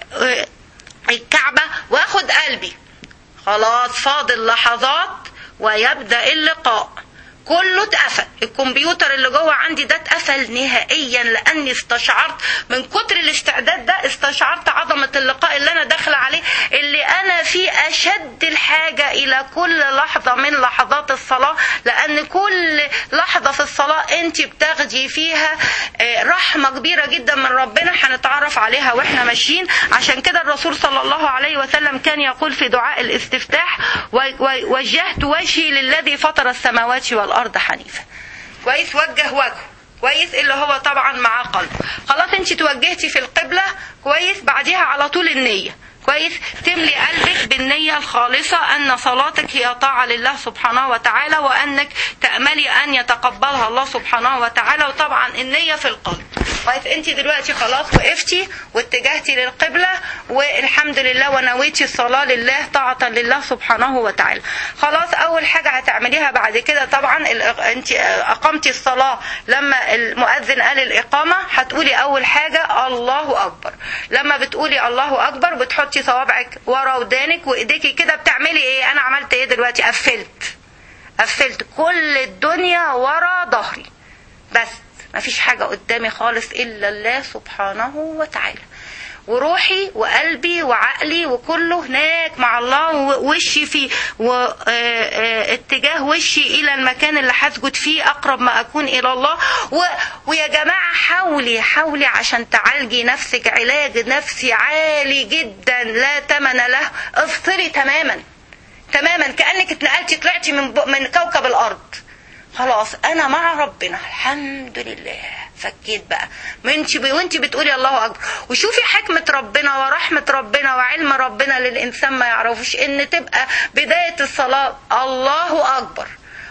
الكعبه واخد قلبي خلاص فاضل لحظات ويبدا اللقاء كله اتقفل الكمبيوتر اللي جوه عندي ده اتقفل نهائيا لاني استشعرت من كتر الاستعداد ده استشعرت عظمه اللقاء اللي انا داخله عليه اللي انا فيه اشد الحاجه الى كل لحظه من لحظات الصلاه لان كل لحظه في الصلاه انت بتاخدي فيها رحمه كبيره جدا من ربنا هنتعرف عليها واحنا ماشيين عشان كده الرسول صلى الله عليه وسلم كان يقول في دعاء الاستفتاح وجهت وجهي للذي فطر السماوات والارض الارض حنيفه كويس وجه وجهه كويس اللي هو طبعا مع قلبه خلاص انت توجهتي في القبله كويس بعديها على طول النيه كويس تملي قلبك بالنية الخالصة أن صلاتك هي طاعة لله سبحانه وتعالى وأنك تأملي أن يتقبلها الله سبحانه وتعالى وطبعا النية في القلب كويس انت دلوقتي خلاص وقفتي واتجهتي للقبلة والحمد لله ونويتي الصلاة لله طاعة لله سبحانه وتعالى خلاص أول حاجة هتعمليها بعد كده طبعا انت أقمتي الصلاة لما المؤذن قال الإقامة هتقولي أول حاجة الله أكبر لما بتقولي الله أكبر بتحطي تحطي صوابعك ورا ودانك وايديكي كده بتعملي ايه انا عملت ايه دلوقتي قفلت قفلت كل الدنيا ورا ظهري بس مفيش حاجة قدامي خالص إلا الله سبحانه وتعالى وروحي وقلبي وعقلي وكله هناك مع الله ووشي في واتجاه وشي الى المكان اللي هسجد فيه اقرب ما اكون الى الله و... ويا جماعه حاولي حاولي عشان تعالجي نفسك علاج نفسي عالي جدا لا ثمن له افصلي تماما تماما كانك اتنقلتي طلعتي من ب... من كوكب الارض خلاص انا مع ربنا الحمد لله فكيت بقى وانت وانت بتقولي الله اكبر وشوفي حكمه ربنا ورحمه ربنا وعلم ربنا للانسان ما يعرفوش ان تبقى بدايه الصلاه الله اكبر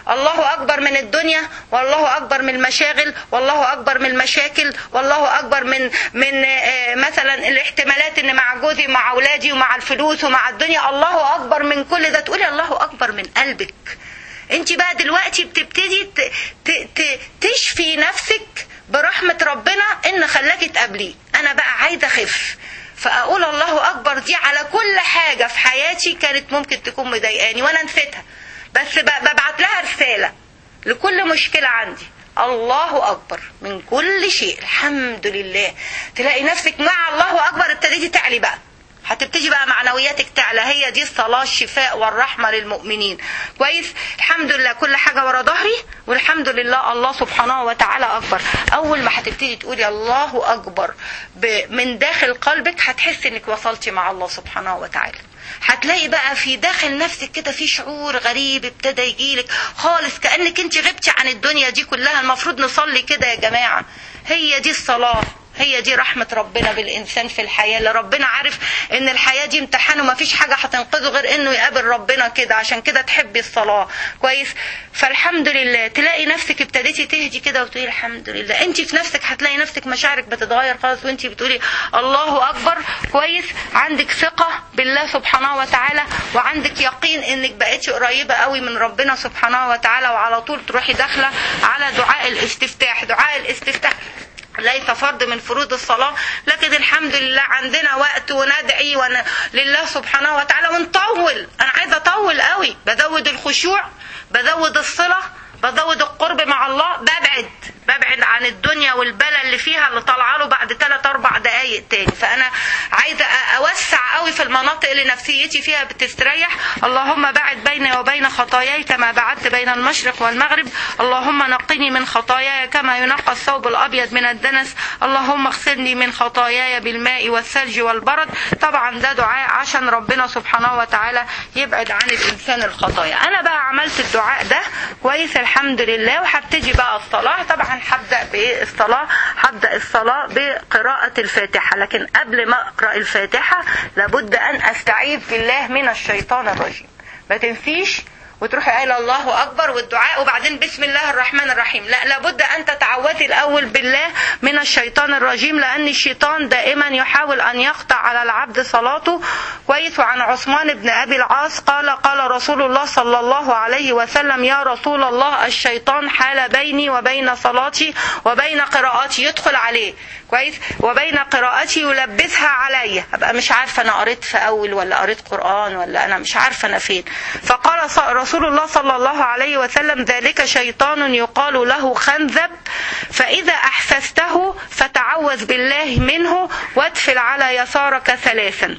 الله اكبر من الدنيا والله اكبر من المشاغل والله اكبر من المشاكل والله اكبر من من آه، مثلا الاحتمالات ان مع جوزي ومع اولادي ومع الفلوس ومع الدنيا الله اكبر من كل ده تقولي الله اكبر من قلبك انت بقى دلوقتي بتبتدي ت- ت- ت- تشفي نفسك برحمة ربنا ان خلاكي تقابليه انا بقى عايزة اخف فاقول الله اكبر دي على كل حاجة في حياتي كانت ممكن تكون مضايقاني وانا نسيتها بس ب- ببعت لها رسالة لكل مشكلة عندي الله أكبر من كل شيء الحمد لله تلاقي نفسك مع الله أكبر ابتديتي تعلي بقى هتبتدي بقى معنوياتك تعلى هي دي الصلاة الشفاء والرحمة للمؤمنين كويس الحمد لله كل حاجة ورا ظهري والحمد لله الله سبحانه وتعالى أكبر أول ما هتبتدي تقولي الله أكبر ب- من داخل قلبك هتحسي إنك وصلتي مع الله سبحانه وتعالى هتلاقي بقى في داخل نفسك كده في شعور غريب ابتدى يجيلك خالص كأنك انت غبتي عن الدنيا دي كلها المفروض نصلي كده يا جماعة هي دي الصلاة هي دي رحمة ربنا بالإنسان في الحياة اللي ربنا عارف إن الحياة دي امتحان ومفيش حاجة هتنقذه غير إنه يقابل ربنا كده عشان كده تحبي الصلاة كويس فالحمد لله تلاقي نفسك ابتديتي تهدي كده وتقولي الحمد لله أنت في نفسك هتلاقي نفسك مشاعرك بتتغير خالص وأنت بتقولي الله أكبر كويس عندك ثقة بالله سبحانه وتعالى وعندك يقين إنك بقيتي قريبة قوي من ربنا سبحانه وتعالى وعلى طول تروحي داخلة على دعاء الاستفتاح دعاء الاستفتاح ليس فرض من فروض الصلاة لكن الحمد لله عندنا وقت وندعي ون... لله سبحانه وتعالى ونطول أنا عايزة أطول قوي بزود الخشوع بزود الصلة بزود القرب مع الله ببعد ببعد عن الدنيا والبلا اللي فيها اللي طالعه له بعد 3 4 دقايق تاني فانا عايزه أ- اوسع قوي في المناطق اللي نفسيتي فيها بتستريح اللهم بعد بيني وبين خطاياي كما بعدت بين المشرق والمغرب اللهم نقني من خطاياي كما ينقى الثوب الابيض من الدنس اللهم اغسلني من خطاياي بالماء والثلج والبرد طبعا ده دعاء عشان ربنا سبحانه وتعالى يبعد عن الانسان الخطايا انا بقى عملت الدعاء ده كويس الحمد لله وهبتدي بقى الصلاه طبعا هبدا بايه الصلاه هبدا الصلاه بقراءه الفاتحه لكن قبل ما اقرا الفاتحه لابد ان استعيذ بالله من الشيطان الرجيم ما تنسيش وتروحي قايله الله اكبر والدعاء وبعدين بسم الله الرحمن الرحيم لا لابد ان تتعوذي الاول بالله من الشيطان الرجيم لان الشيطان دائما يحاول ان يقطع على العبد صلاته كويس وعن عثمان بن ابي العاص قال قال رسول الله صلى الله عليه وسلم يا رسول الله الشيطان حال بيني وبين صلاتي وبين قراءتي يدخل عليه كويس وبين قراءتي يلبسها عليا ابقى مش عارفه انا قريت في اول ولا قريت قران ولا انا مش عارفه انا فين فقال ص- رسول الله صلى الله عليه وسلم ذلك شيطان يقال له خنزب فاذا احسسته فتعوذ بالله منه وادفل على يسارك ثلاثا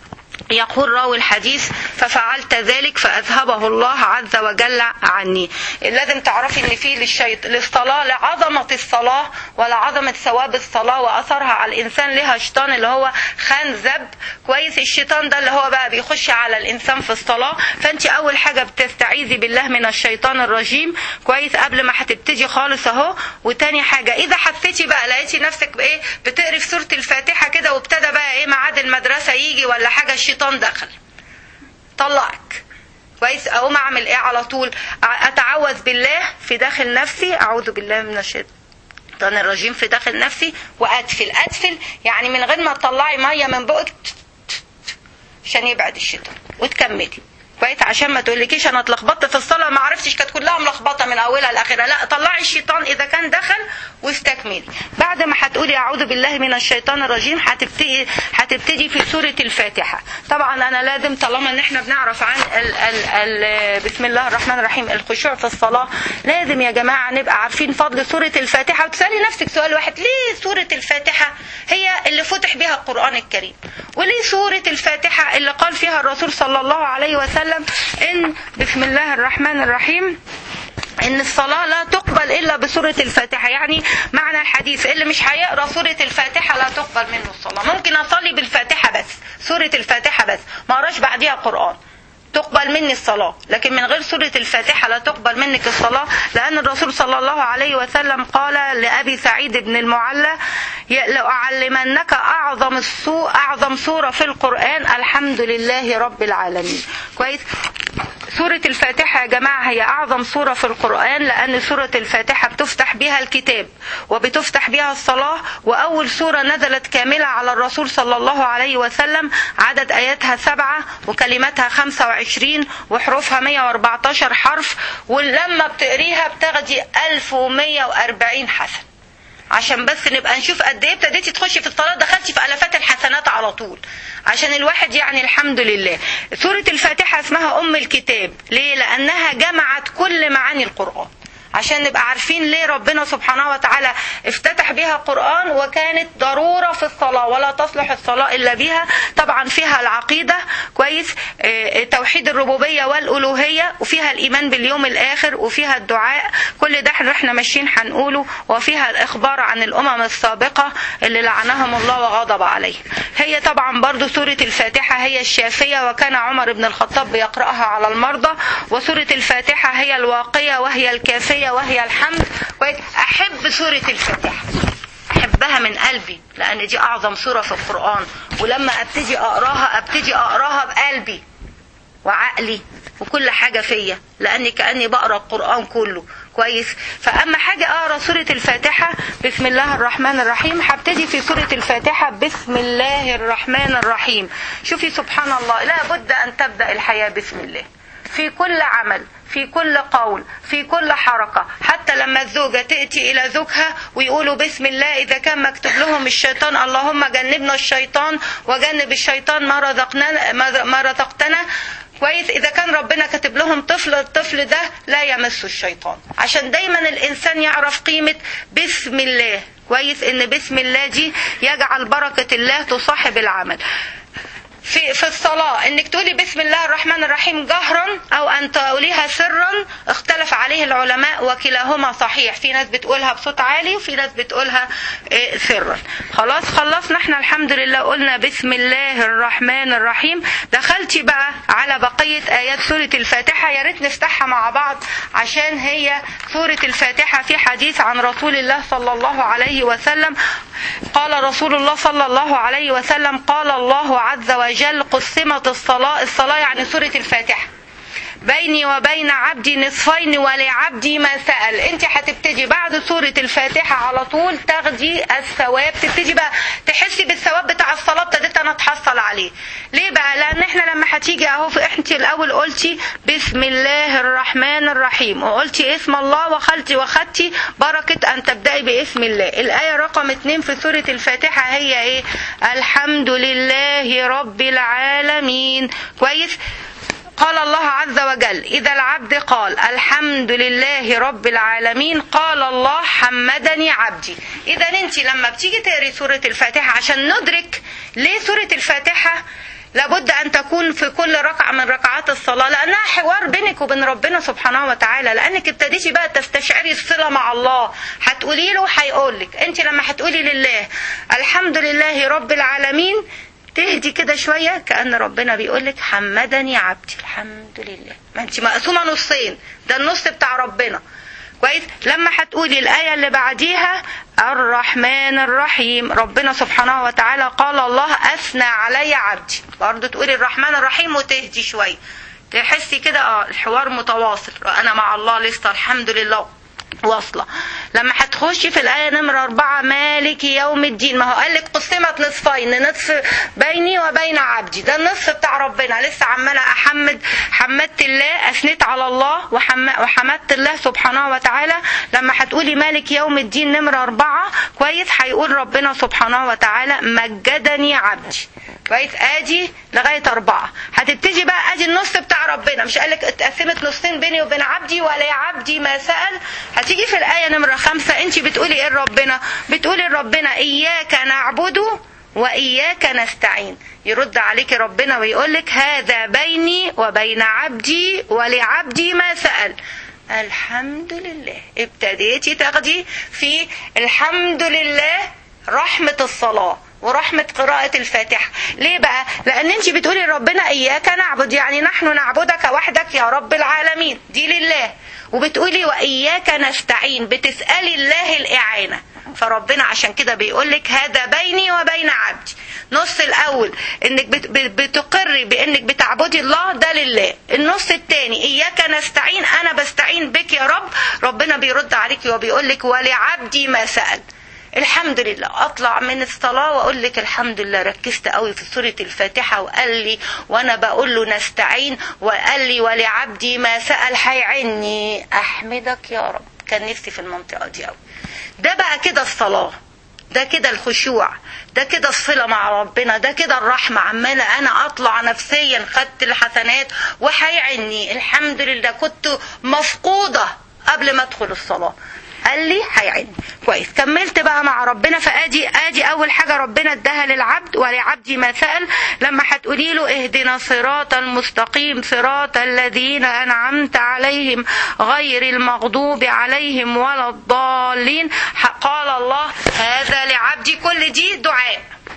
يقول راوي الحديث ففعلت ذلك فأذهبه الله عز وجل عني لازم تعرفي ان في للشيط للصلاة لعظمة الصلاة ولعظمة ثواب الصلاة وأثرها على الإنسان لها شيطان اللي هو خنزب كويس الشيطان ده اللي هو بقى بيخش على الإنسان في الصلاة فأنت أول حاجة بتستعيذي بالله من الشيطان الرجيم كويس قبل ما هتبتدي خالص أهو وتاني حاجة إذا حسيتي بقى لقيتي نفسك بإيه بتقري في سورة الفاتحة كده وابتدى بقى إيه ميعاد المدرسة يجي ولا حاجة الشيطان دخل طلعك كويس اقوم اعمل ايه على طول اتعوذ بالله في داخل نفسي اعوذ بالله من الشيطان الرجيم في داخل نفسي وادفل ادفل يعني من غير ما تطلعي ميه من بقك عشان يبعد الشيطان وتكملي كويس عشان ما تقولكيش انا اتلخبطت في الصلاه ما عرفتش كانت كلها ملخبطه من اولها لاخرها لا طلعي الشيطان اذا كان دخل واستكملي بعد ما هتقولي اعوذ بالله من الشيطان الرجيم هتبتدي هتبتدي في سوره الفاتحه طبعا انا لازم طالما ان احنا بنعرف عن ال ال ال بسم الله الرحمن الرحيم الخشوع في الصلاه لازم يا جماعه نبقى عارفين فضل سوره الفاتحه وتسالي نفسك سؤال واحد ليه سوره الفاتحه هي اللي فتح بها القران الكريم وليه سوره الفاتحه اللي قال فيها الرسول صلى الله عليه وسلم ان بسم الله الرحمن الرحيم ان الصلاة لا تقبل الا بسورة الفاتحة يعني معنى الحديث اللي مش هيقرا سورة الفاتحة لا تقبل منه الصلاة ممكن اصلي بالفاتحة بس سورة الفاتحة بس ما اقراش بعديها قرآن تقبل مني الصلاة لكن من غير سورة الفاتحة لا تقبل منك الصلاة لأن الرسول صلى الله عليه وسلم قال لأبي سعيد بن المعلى لأعلمنك أعظم السوء أعظم سورة في القرآن الحمد لله رب العالمين كويس سورة الفاتحة يا جماعة هي أعظم سورة في القرآن لأن سورة الفاتحة بتفتح بها الكتاب وبتفتح بها الصلاة وأول سورة نزلت كاملة على الرسول صلى الله عليه وسلم عدد آياتها سبعة وكلماتها خمسة وعشرين وحروفها 114 حرف ولما بتقريها بتاخدي 1140 حسن عشان بس نبقى نشوف قد ايه ابتديتي تخشي في الصلاه دخلتي في الافات الحسنات على طول عشان الواحد يعني الحمد لله سوره الفاتحه اسمها ام الكتاب ليه لانها جمعت كل معاني القران عشان نبقى عارفين ليه ربنا سبحانه وتعالى افتتح بها القرآن وكانت ضرورة في الصلاة ولا تصلح الصلاة إلا بها طبعا فيها العقيدة كويس اه توحيد الربوبية والألوهية وفيها الإيمان باليوم الآخر وفيها الدعاء كل ده احنا ماشيين هنقوله وفيها الإخبار عن الأمم السابقة اللي لعنهم الله وغضب عليه هي طبعا برضو سورة الفاتحة هي الشافية وكان عمر بن الخطاب بيقرأها على المرضى وسورة الفاتحة هي الواقية وهي الكافية وهي الحمد أحب سورة الفاتحة أحبها من قلبي لأن دي أعظم سورة في القرآن ولما أبتدي أقراها أبتدي أقراها بقلبي وعقلي وكل حاجة فيا لأني كأني بقرأ القرآن كله كويس فأما حاجة أقرأ سورة الفاتحة بسم الله الرحمن الرحيم هبتدي في سورة الفاتحة بسم الله الرحمن الرحيم شوفي سبحان الله لا بد أن تبدأ الحياة بسم الله في كل عمل في كل قول في كل حركة حتى لما الزوجة تأتي إلى زوجها ويقولوا بسم الله إذا كان مكتوب لهم الشيطان اللهم جنبنا الشيطان وجنب الشيطان ما رزقنا ما رزقتنا كويس اذا كان ربنا كاتب لهم طفل الطفل ده لا يمس الشيطان عشان دايما الانسان يعرف قيمه بسم الله كويس ان بسم الله دي يجعل بركه الله تصاحب العمل في في الصلاة انك تقولي بسم الله الرحمن الرحيم جهرا او ان تقوليها سرا اختلف عليه العلماء وكلاهما صحيح في ناس بتقولها بصوت عالي وفي ناس بتقولها سرا خلاص خلصنا احنا الحمد لله قلنا بسم الله الرحمن الرحيم دخلتي بقى على بقية ايات سورة الفاتحة يا ريت نفتحها مع بعض عشان هي سورة الفاتحة في حديث عن رسول الله صلى الله عليه وسلم قال رسول الله صلى الله عليه وسلم قال الله عز وجل وجل قسمت الصلاة الصلاة يعني سورة الفاتحة بيني وبين عبدي نصفين ولعبدي ما سأل انت هتبتدي بعد سورة الفاتحة على طول تاخدي الثواب تبتدي بقى تحسي بالثواب بتاع الصلاة ابتديت انا اتحصل عليه ليه بقى لان احنا لما هتيجي اهو انت الاول قلتي بسم الله الرحمن الرحيم وقلتي اسم الله وخلتي وخدتي بركة ان تبدأي باسم الله الاية رقم اتنين في سورة الفاتحة هي ايه الحمد لله رب العالمين كويس قال الله عز وجل إذا العبد قال الحمد لله رب العالمين قال الله حمدني عبدي إذا أنت لما بتيجي تقري سورة الفاتحة عشان ندرك ليه سورة الفاتحة لابد أن تكون في كل ركعة من ركعات الصلاة لأنها حوار بينك وبين ربنا سبحانه وتعالى لأنك ابتديتي بقى تستشعري الصلة مع الله هتقولي له هيقول لك أنت لما هتقولي لله الحمد لله رب العالمين تهدي كده شوية كأن ربنا بيقول لك حمدني عبدي الحمد لله ما انت مقسومة نصين ده النص بتاع ربنا كويس لما هتقولي الآية اللي بعديها الرحمن الرحيم ربنا سبحانه وتعالى قال الله أثنى علي عبدي برضه تقولي الرحمن الرحيم وتهدي شوية تحسي كده اه الحوار متواصل أنا مع الله لسه الحمد لله واصلة لما هتخشي في الآية نمرة أربعة مالك يوم الدين ما هو قال لك قسمت نصفين نصف بيني وبين عبدي ده النصف بتاع ربنا لسه عمالة أحمد حمدت الله أثنيت على الله وحمدت الله سبحانه وتعالى لما هتقولي مالك يوم الدين نمرة أربعة كويس هيقول ربنا سبحانه وتعالى مجدني عبدي كويس ادي لغايه اربعه هتبتدي بقى ادي النص بتاع ربنا مش قالك اتقسمت نصين بيني وبين عبدي ولا عبدي ما سال هتيجي في الايه نمره خمسه انت بتقولي ايه لربنا بتقولي لربنا اياك نعبد واياك نستعين يرد عليك ربنا ويقول لك هذا بيني وبين عبدي ولعبدي ما سال الحمد لله ابتديتي تاخدي في الحمد لله رحمه الصلاه ورحمة قراءة الفاتحة ليه بقى لأن انت بتقولي ربنا إياك نعبد يعني نحن نعبدك وحدك يا رب العالمين دي لله وبتقولي واياك نستعين بتسالي الله الاعانه فربنا عشان كده بيقول لك هذا بيني وبين عبدي نص الاول انك بت- ب- بتقري بانك بتعبدي الله ده لله النص الثاني اياك نستعين انا بستعين بك يا رب ربنا بيرد عليك وبيقول لك ولعبدي ما سال الحمد لله اطلع من الصلاه واقول لك الحمد لله ركزت قوي في سوره الفاتحه وقال لي وانا بقول له نستعين وقال لي ولعبدي ما سال هيعني احمدك يا رب كان نفسي في المنطقه دي قوي ده بقى كده الصلاه ده كده الخشوع ده كده الصلة مع ربنا ده كده الرحمة عمالة أنا أطلع نفسيا خدت الحسنات وهيعني الحمد لله كنت مفقودة قبل ما أدخل الصلاة قال لي هيعني كويس كملت بقى مع ربنا فادي ادي اول حاجه ربنا اداها للعبد ولعبدي ما سال لما هتقولي له اهدنا صراط المستقيم صراط الذين انعمت عليهم غير المغضوب عليهم ولا الضالين قال الله هذا لعبدي كل دي دعاء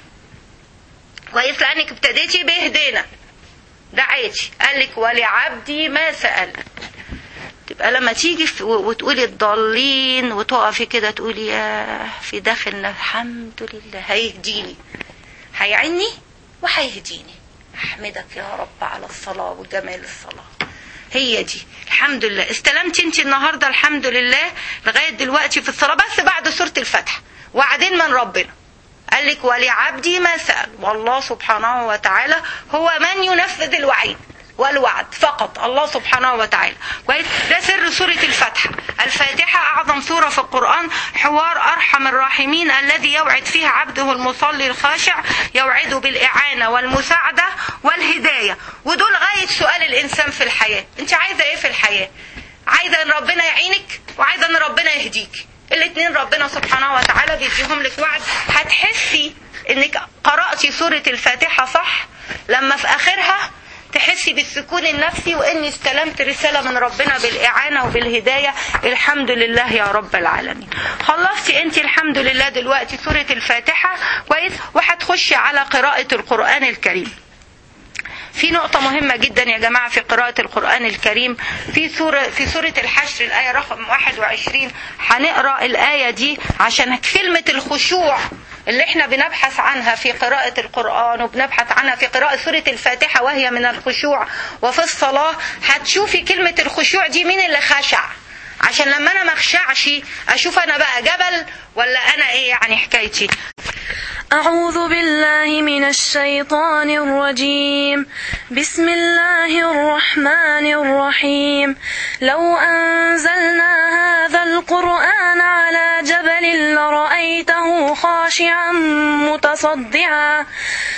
كويس لانك ابتديتي باهدنا دعيتي قال لك ولعبدي ما سال تبقى لما تيجي في- وتقولي الضالين وتقفي كده تقولي يا في داخلنا الحمد لله هيهديني هيعني وهيهديني احمدك يا رب على الصلاه وجمال الصلاه هي دي الحمد لله استلمتي انت النهارده الحمد لله لغايه دلوقتي في الصلاه بس بعد سوره الفتح وعدين من ربنا قال لك ولعبدي ما سال والله سبحانه وتعالى هو من ينفذ الوعيد والوعد فقط الله سبحانه وتعالى كويس ده سر سورة الفتحة الفاتحة أعظم سورة في القرآن حوار أرحم الراحمين الذي يوعد فيه عبده المصلي الخاشع يوعده بالإعانة والمساعدة والهداية ودول غاية سؤال الإنسان في الحياة أنت عايزة إيه في الحياة عايزة أن ربنا يعينك وعايزة أن ربنا يهديك الاثنين ربنا سبحانه وتعالى بيديهم لك وعد هتحسي انك قرأتي سورة الفاتحة صح لما في اخرها تحسي بالسكون النفسي واني استلمت رسالة من ربنا بالاعانة وبالهداية الحمد لله يا رب العالمين خلصتي انت الحمد لله دلوقتي سورة الفاتحة كويس وهتخشي على قراءة القرآن الكريم في نقطة مهمة جدا يا جماعة في قراءة القرآن الكريم في سورة في سورة الحشر الآية رقم 21 هنقرأ الآية دي عشان كلمة الخشوع اللي احنا بنبحث عنها في قراءة القرآن وبنبحث عنها في قراءة سورة الفاتحة وهي من الخشوع وفي الصلاة هتشوفي كلمة الخشوع دي مين اللي خشع عشان لما انا ما اخشعش اشوف انا بقى جبل ولا انا ايه يعني حكايتي أعوذ بالله من الشيطان الرجيم بسم الله الرحمن الرحيم لو أنزلنا هذا القرآن على جبل لرأيته خاشعا متصدعا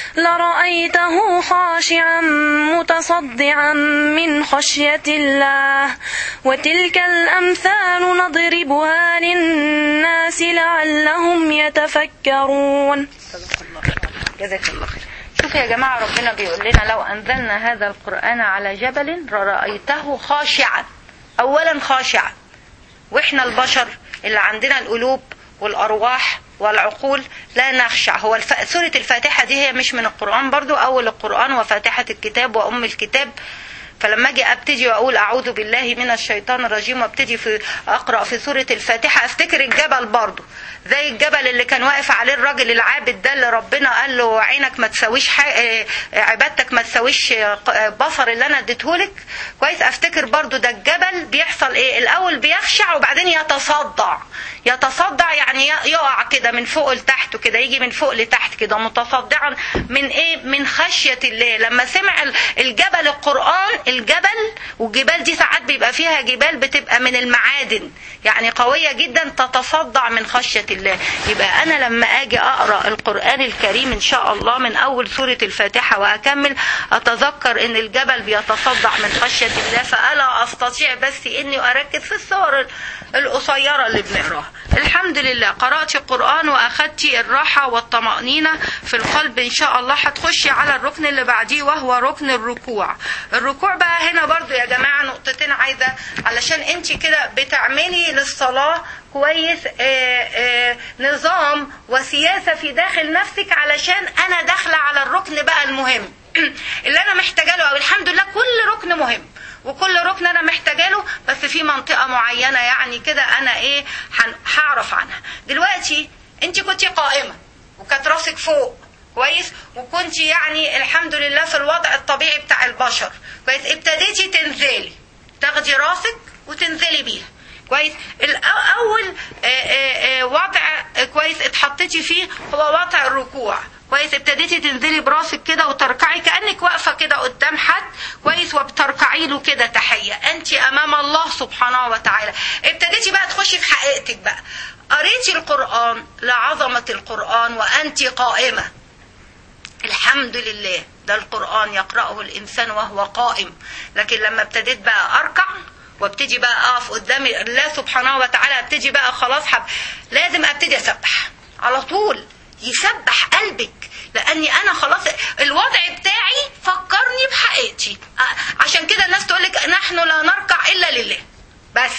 لرأيته خاشعا متصدعا من خشية الله وتلك الأمثال نضربها للناس لعلهم يتفكرون جزاك الله خير شوفوا يا جماعة ربنا بيقول لنا لو أنزلنا هذا القرآن على جبل لرأيته خاشعا أولا خاشعا وإحنا البشر اللي عندنا القلوب والأرواح والعقول لا نخشع هو الف... سورة الفاتحة دي هي مش من القرآن برضو أول القرآن وفاتحة الكتاب وأم الكتاب فلما اجي ابتدي واقول اعوذ بالله من الشيطان الرجيم وابتدي في اقرا في سوره الفاتحه افتكر الجبل برضه زي الجبل اللي كان واقف عليه الراجل العابد ده اللي ربنا قال له عينك ما تساويش ح... عبادتك ما تساويش بصر اللي انا اديتهولك كويس افتكر برضه ده الجبل بيحصل ايه الاول بيخشع وبعدين يتصدع يتصدع يعني يقع كده من فوق لتحت كده يجي من فوق لتحت كده متصدعا من ايه من خشيه الله لما سمع الجبل القران الجبل والجبال دي ساعات بيبقى فيها جبال بتبقى من المعادن يعني قوية جدا تتصدع من خشية الله يبقى أنا لما أجي أقرأ القرآن الكريم إن شاء الله من أول سورة الفاتحة وأكمل أتذكر إن الجبل بيتصدع من خشية الله فألا أستطيع بس إني أركز في الصور القصيرة اللي بنقراها الحمد لله قرأت القرآن وأخدت الراحة والطمأنينة في القلب إن شاء الله هتخشي على الركن اللي بعديه وهو ركن الركوع الركوع بقى هنا برضو يا جماعة نقطتين عايزة علشان انت كده بتعملي للصلاة كويس آآ آآ نظام وسياسة في داخل نفسك علشان أنا داخلة على الركن بقى المهم اللي انا محتاجه له او الحمد لله كل ركن مهم وكل ركن انا محتاجه له بس في منطقه معينه يعني كده انا ايه هن- هعرف عنها دلوقتي انت كنت قائمه وكانت راسك فوق كويس وكنت يعني الحمد لله في الوضع الطبيعي بتاع البشر كويس ابتديتي تنزلي تاخدي راسك وتنزلي بيها كويس الأ- اول آه، آه، آه، وضع آه، كويس اتحطيتي فيه هو وضع الركوع كويس ابتديتي تنزلي براسك كده وتركعي كانك واقفه كده قدام حد كويس وبتركعي له كده تحيه انت امام الله سبحانه وتعالى ابتديتي بقى تخشي في حقيقتك بقى قريتي القران لعظمه القران وانت قائمه الحمد لله ده القرآن يقرأه الإنسان وهو قائم لكن لما ابتديت بقى أركع وابتدي بقى أقف قدام الله سبحانه وتعالى ابتدي بقى خلاص حب لازم ابتدي أسبح على طول يسبح قلبك لأني أنا خلاص الوضع بتاعي فكرني بحقيقتي ع- عشان كده الناس تقولك نحن لا نركع إلا لله بس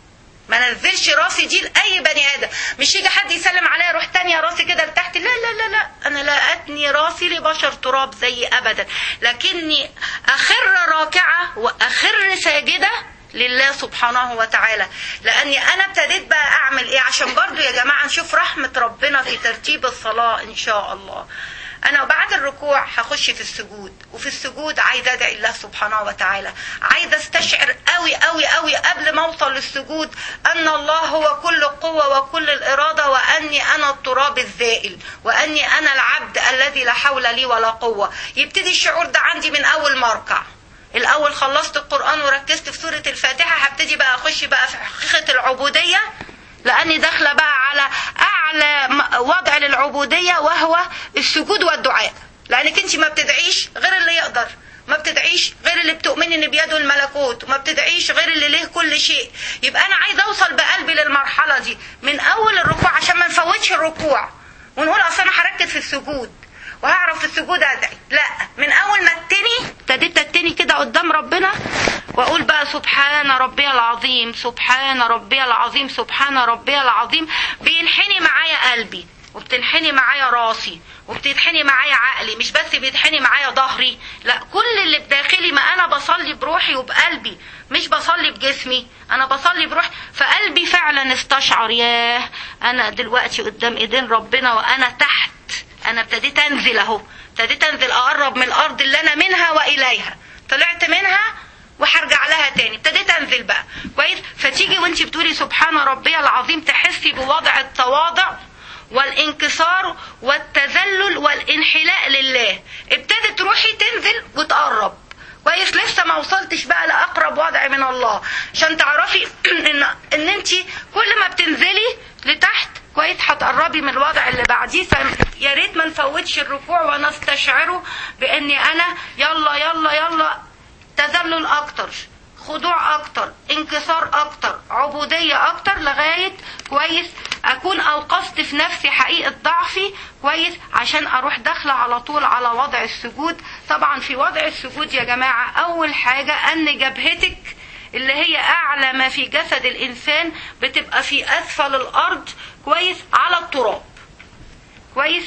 ما نزلش راسي دي لاي بني ادم مش يجي حد يسلم عليا اروح تانية راسي كده لتحت لا لا لا لا انا لا اتني راسي لبشر تراب زي ابدا لكني اخر راكعه واخر ساجده لله سبحانه وتعالى لاني انا ابتديت بقى اعمل ايه عشان برضو يا جماعه نشوف رحمه ربنا في ترتيب الصلاه ان شاء الله انا بعد الركوع هخش في السجود وفي السجود عايزه ادعي الله سبحانه وتعالى عايزه استشعر قوي قوي قوي قبل ما اوصل للسجود ان الله هو كل القوه وكل الاراده واني انا التراب الزائل واني انا العبد الذي لا حول لي ولا قوه يبتدي الشعور ده عندي من اول ما اركع الاول خلصت القران وركزت في سوره الفاتحه هبتدي بقى اخش بقى في حقيقه العبوديه لاني داخله بقى على اعلى م- وضع للعبوديه وهو السجود والدعاء لانك انت ما بتدعيش غير اللي يقدر ما بتدعيش غير اللي بتؤمني ان بيده الملكوت وما بتدعيش غير اللي له كل شيء يبقى انا عايزه اوصل بقلبي للمرحله دي من اول الركوع عشان ما نفوتش الركوع ونقول اصل انا هركز في السجود وهعرف في السجود ادعي لا من اول ما اتني ابتديت اتني كده قدام ربنا واقول بقى سبحان ربي العظيم سبحان ربي العظيم سبحان ربي العظيم بينحني معايا قلبي وبتنحني معايا راسي وبتتحني معايا عقلي مش بس بيتحني معايا ظهري لا كل اللي بداخلي ما انا بصلي بروحي وبقلبي مش بصلي بجسمي انا بصلي بروحي فقلبي فعلا استشعر ياه انا دلوقتي قدام ايدين ربنا وانا تحت انا ابتديت انزل اهو ابتديت انزل اقرب من الارض اللي انا منها واليها طلعت منها وهرجع لها تاني ابتديت انزل بقى كويس فتيجي وانت بتقولي سبحان ربي العظيم تحسي بوضع التواضع والانكسار والتذلل والانحلاء لله ابتدت روحي تنزل وتقرب كويس لسه ما وصلتش بقى لاقرب وضع من الله عشان تعرفي ان ان انت كل ما بتنزلي لتحت كويس هتقربي من الوضع اللي بعديه فيا ريت ما نفوتش الركوع ونستشعره باني انا يلا يلا يلا تذلل اكتر خضوع اكتر انكسار اكتر عبودية اكتر لغاية كويس اكون اوقفت في نفسي حقيقة ضعفي كويس عشان اروح داخلة على طول على وضع السجود طبعا في وضع السجود يا جماعة اول حاجة ان جبهتك اللي هي اعلى ما في جسد الانسان بتبقى في اسفل الارض كويس على التراب كويس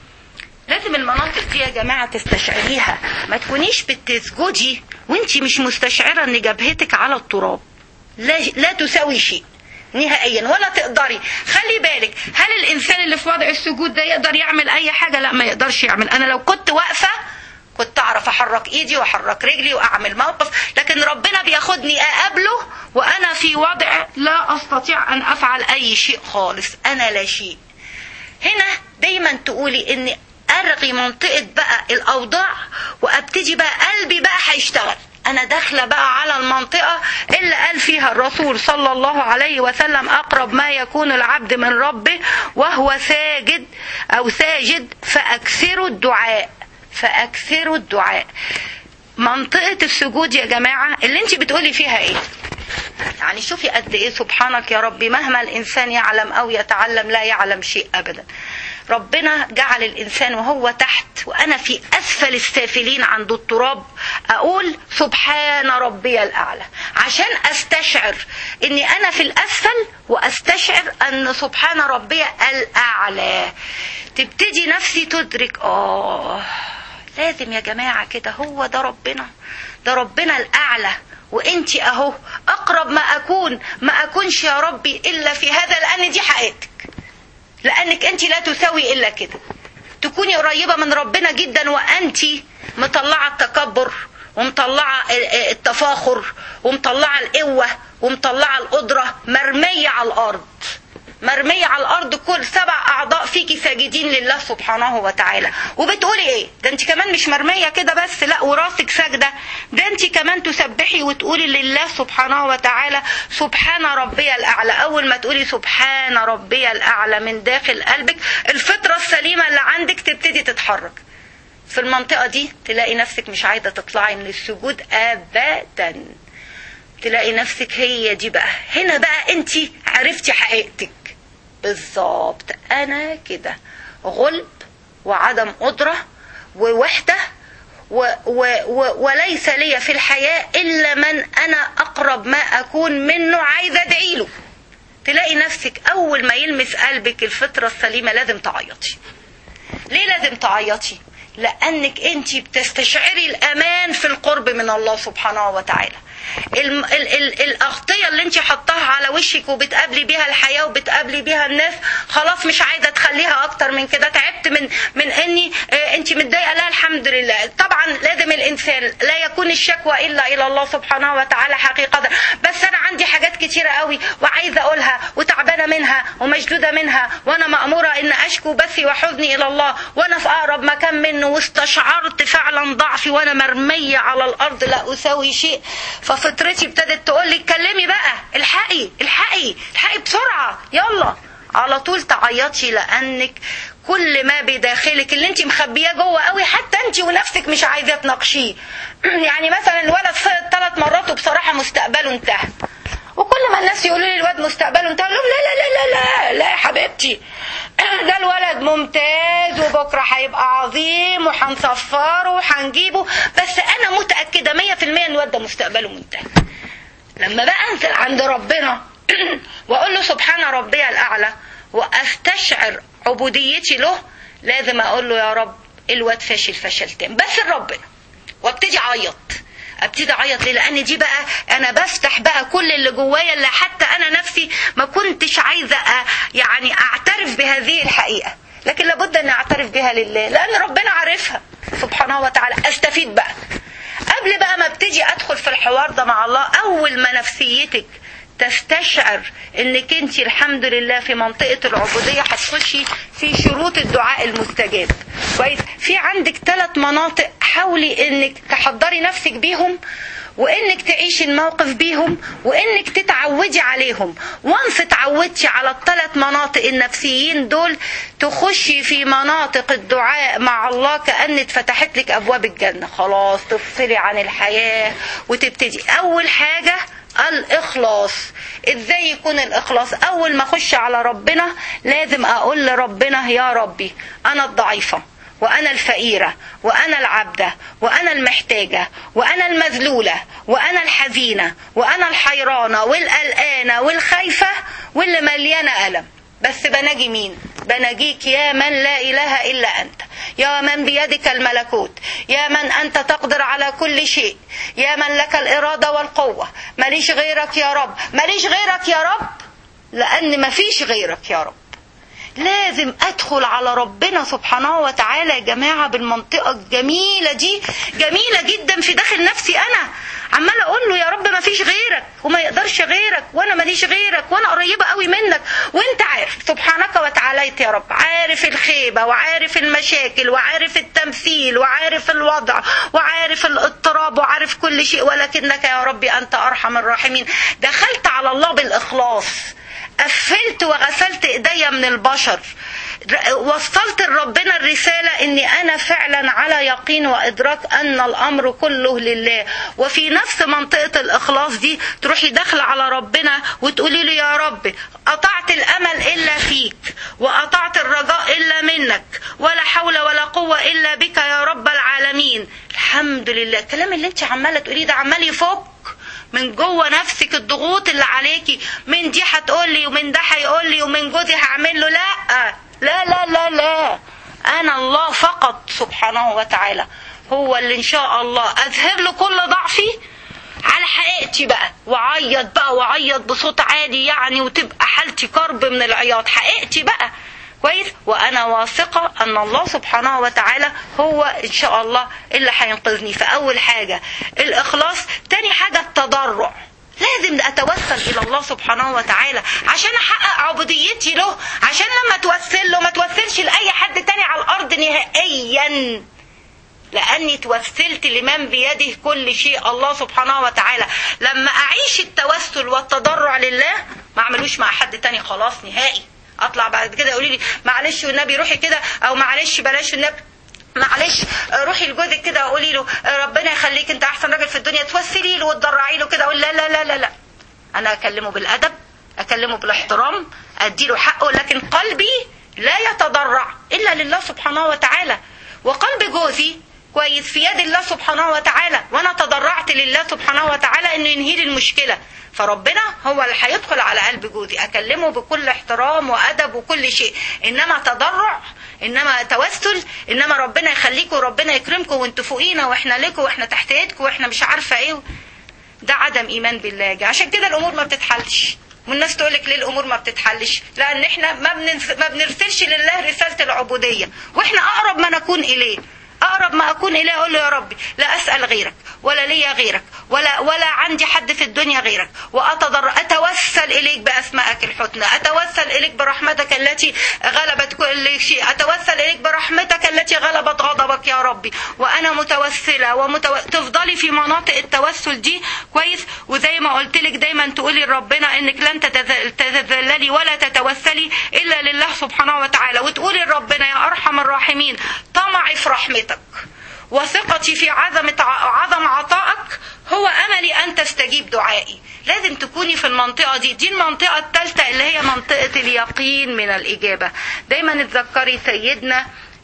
لازم المناطق دي يا جماعة تستشعريها ما تكونيش بتسجدي وانت مش مستشعرة ان جبهتك على التراب لا, لا تساوي شيء نهائيا ولا تقدري خلي بالك هل الانسان اللي في وضع السجود ده يقدر يعمل اي حاجة لا ما يقدرش يعمل انا لو كنت واقفة كنت اعرف احرك ايدي واحرك رجلي واعمل موقف لكن ربنا بياخدني اقابله وانا في وضع لا استطيع ان افعل اي شيء خالص انا لا شيء هنا دايما تقولي ان ارغي منطقه بقى الاوضاع وابتدي بقى قلبي بقى هيشتغل انا داخله بقى على المنطقه اللي قال فيها الرسول صلى الله عليه وسلم اقرب ما يكون العبد من ربه وهو ساجد او ساجد فاكثروا الدعاء فاكثروا الدعاء منطقه السجود يا جماعه اللي انت بتقولي فيها ايه يعني شوفي قد ايه سبحانك يا ربي مهما الانسان يعلم او يتعلم لا يعلم شيء ابدا ربنا جعل الانسان وهو تحت وانا في اسفل السافلين عند التراب اقول سبحان ربي الاعلى عشان استشعر اني انا في الاسفل واستشعر ان سبحان ربي الاعلى تبتدي نفسي تدرك اه لازم يا جماعة كده هو ده ربنا ده ربنا الأعلى وانت اهو اقرب ما اكون ما اكونش يا ربي الا في هذا لان دي حقيقتك لانك انت لا تساوي الا كده تكوني قريبة من ربنا جدا وانت مطلعة التكبر ومطلعة التفاخر ومطلعة القوة ومطلعة القدرة مرمية على الارض مرمية على الأرض كل سبع أعضاء فيكي ساجدين لله سبحانه وتعالى وبتقولي إيه ده أنت كمان مش مرمية كده بس لا وراسك ساجدة ده أنت كمان تسبحي وتقولي لله سبحانه وتعالى سبحان ربي الأعلى أول ما تقولي سبحان ربي الأعلى من داخل قلبك الفطرة السليمة اللي عندك تبتدي تتحرك في المنطقة دي تلاقي نفسك مش عايزة تطلعي من السجود أبدا تلاقي نفسك هي دي بقى هنا بقى انت عرفتي حقيقتك بالظبط انا كده غلب وعدم قدرة ووحدة و و و وليس لي في الحياة إلا من أنا أقرب ما أكون منه عايزة أدعي له تلاقي نفسك أول ما يلمس قلبك الفطرة السليمة لازم تعيطي ليه لازم تعيطي لأنك أنت بتستشعري الأمان في القرب من الله سبحانه وتعالى ال ال ال الأغطية اللي انت حطاها على وشك وبتقابلي بيها الحياة وبتقابلي بيها الناس خلاص مش عايزة تخليها أكتر من كده تعبت من من إني اه انت متضايقة لا الحمد لله طبعا لازم الإنسان لا يكون الشكوى إلا إلى الله سبحانه وتعالى حقيقة بس أنا عندي حاجات كتيرة قوي وعايزة أقولها وتعبانة منها ومشدودة منها وأنا مأمورة إن أشكو بثي وحزني إلى الله وأنا في أقرب مكان منه واستشعرت فعلا ضعفي وأنا مرمية على الأرض لا أساوي شيء ففطرتي ابتدت تقول لي اتكلمي بقى الحقي الحقي الحقي بسرعه يلا على طول تعيطي لانك كل ما بداخلك اللي انت مخبياه جوه قوي حتى انت ونفسك مش عايزاه تناقشيه يعني مثلا الولد سقط ثلاث مرات وبصراحه مستقبله انتهى وكل ما الناس يقولوا لي الواد مستقبله انتهى لهم لا لا لا لا لا لا يا حبيبتي ده الولد ممتاز وبكره هيبقى عظيم وهنصفره وهنجيبه بس انا متاكده 100% ان الواد ده مستقبله منتهي لما بقى انزل عند ربنا واقول له سبحان ربي الاعلى واستشعر عبوديتي له لازم اقول له يا رب الواد فاشل فشل تام بس لربنا وابتدي اعيط ابتدي اعيط ليه لان دي بقى انا بفتح بقى كل اللي جوايا اللي حتى انا نفسي ما كنتش عايزه يعني اعترف بهذه الحقيقه لكن لابد ان اعترف بها لله لان ربنا عارفها سبحانه وتعالى استفيد بقى قبل بقى ما ابتدي ادخل في الحوار ده مع الله اول ما نفسيتك تستشعر انك انت الحمد لله في منطقة العبودية هتخشي في شروط الدعاء المستجاب كويس في عندك ثلاث مناطق حاولي انك تحضري نفسك بيهم وانك تعيشي الموقف بيهم وانك تتعودي عليهم وانس اتعودتي على الثلاث مناطق النفسيين دول تخشي في مناطق الدعاء مع الله كأن اتفتحت لك ابواب الجنة خلاص تفصلي عن الحياة وتبتدي اول حاجة الإخلاص إزاي يكون الإخلاص أول ما أخش على ربنا لازم أقول لربنا يا ربي أنا الضعيفة وأنا الفقيرة وأنا العبدة وأنا المحتاجة وأنا المذلولة وأنا الحزينة وأنا الحيرانة والقلقانة والخايفة واللي مليانة ألم بس بناجي مين بناجيك يا من لا إله إلا أنت يا من بيدك الملكوت يا من أنت تقدر على كل شيء يا من لك الإرادة والقوة ماليش غيرك يا رب ماليش غيرك يا رب لأن مفيش غيرك يا رب لازم ادخل على ربنا سبحانه وتعالى يا جماعه بالمنطقه الجميله دي جميله جدا في داخل نفسي انا عمال اقول له يا رب ما فيش غيرك وما يقدرش غيرك وانا ماليش غيرك وانا قريبه قوي منك وانت عارف سبحانك وتعاليت يا رب عارف الخيبه وعارف المشاكل وعارف التمثيل وعارف الوضع وعارف الاضطراب وعارف كل شيء ولكنك يا ربي انت ارحم الراحمين دخلت على الله بالاخلاص قفلت وغسلت ايديا من البشر وصلت لربنا الرسالة اني انا فعلا على يقين وادراك ان الامر كله لله وفي نفس منطقة الاخلاص دي تروحي داخلة على ربنا وتقولي له يا رب قطعت الامل الا فيك وقطعت الرجاء الا منك ولا حول ولا قوة الا بك يا رب العالمين الحمد لله الكلام اللي انت عمالة تقوليه ده عمال يفك من جوه نفسك الضغوط اللي عليكي من دي هتقول لي ومن ده هيقول لي ومن جوزي هعمل له لا لا لا لا لا انا الله فقط سبحانه وتعالى هو اللي ان شاء الله اظهر له كل ضعفي على حقيقتي بقى وعيط بقى وعيط بصوت عالي يعني وتبقى حالتي كرب من العياط حقيقتي بقى كويس وانا واثقه ان الله سبحانه وتعالى هو ان شاء الله اللي هينقذني فاول حاجه الاخلاص تاني حاجه التضرع لازم اتوسل الى الله سبحانه وتعالى عشان احقق عبوديتي له عشان لما توسل له ما توسلش لاي حد تاني على الارض نهائيا لاني توسلت لمن بيده كل شيء الله سبحانه وتعالى لما اعيش التوسل والتضرع لله ما اعملوش مع حد تاني خلاص نهائي اطلع بعد كده يقولي لي معلش والنبي روحي كده او معلش بلاش والنبي معلش روحي لجوزك كده وقولي له ربنا يخليك انت احسن راجل في الدنيا توسلي له وتضرعي له كده اقول لا لا لا لا لا انا اكلمه بالادب اكلمه بالاحترام اديله حقه لكن قلبي لا يتضرع الا لله سبحانه وتعالى وقلب جوزي كويس في يد الله سبحانه وتعالى وانا تضرعت لله سبحانه وتعالى انه ينهي لي المشكله فربنا هو اللي هيدخل على قلب جوزي اكلمه بكل احترام وادب وكل شيء انما تضرع انما توسل انما ربنا يخليكم وربنا يكرمكم وانتوا فوقينا واحنا لكم واحنا تحت ايدكم واحنا مش عارفه ايه ده عدم ايمان بالله عشان كده الامور ما بتتحلش والناس تقول لك ليه الامور ما بتتحلش لان احنا ما بننس... ما بنرسلش لله رساله العبوديه واحنا اقرب ما نكون اليه اقرب ما اكون اليه اقول له يا ربي لا اسال غيرك ولا ليا غيرك ولا ولا عندي حد في الدنيا غيرك واتضر اتوسل اليك باسمائك الحسنى اتوسل اليك برحمتك التي غلبت كل شيء اتوسل اليك برحمتك التي غلبت غضبك يا ربي وانا متوسله ومتو... تفضلي في مناطق التوسل دي كويس وزي ما قلت لك دايما تقولي لربنا انك لن تتذللي ولا تتوسلي الا لله سبحانه وتعالى وتقولي لربنا يا ارحم الراحمين طمعي في رحمتك وثقتي في عظمة عظم عطائك هو أملي أن تستجيب دعائي لازم تكوني في المنطقة دي دي المنطقة الثالثة اللي هي منطقة اليقين من الإجابة دايما اتذكري سيدنا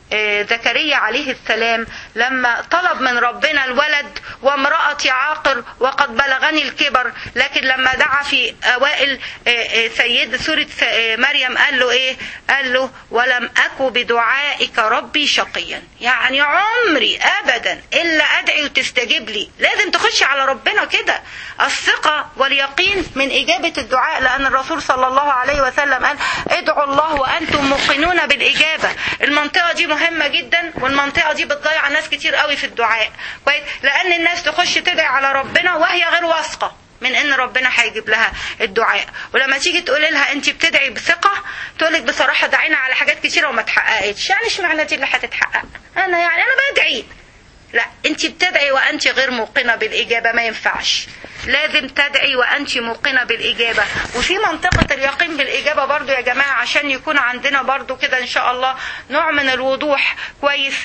زكريا عليه السلام لما طلب من ربنا الولد وامرأتي عاقر وقد بلغني الكبر لكن لما دعا في أوائل سيد سورة مريم قال له إيه قال له ولم أك بدعائك ربي شقيا يعني عمري أبدا إلا أدعي وتستجيب لي لازم تخشي على ربنا كده الثقة واليقين من إجابة الدعاء لأن الرسول صلى الله عليه وسلم قال ادعوا الله وأنتم موقنون بالإجابة المنطقة دي مهمة جدا والمنطقة دي بتضيع ناس كتير قوي في الدعاء كويس لأن الناس تخش تدعي على ربنا وهي غير واثقة من ان ربنا هيجيب لها الدعاء ولما تيجي تقول لها انت بتدعي بثقه تقول لك بصراحه دعينا على حاجات كتيره وما اتحققتش يعني اشمعنى دي اللي هتتحقق انا يعني انا بدعي لا انت بتدعي وانت غير موقنه بالاجابه ما ينفعش لازم تدعي وانت موقنه بالاجابه وفي منطقه اليقين بالاجابه برضو يا جماعه عشان يكون عندنا برضو كده ان شاء الله نوع من الوضوح كويس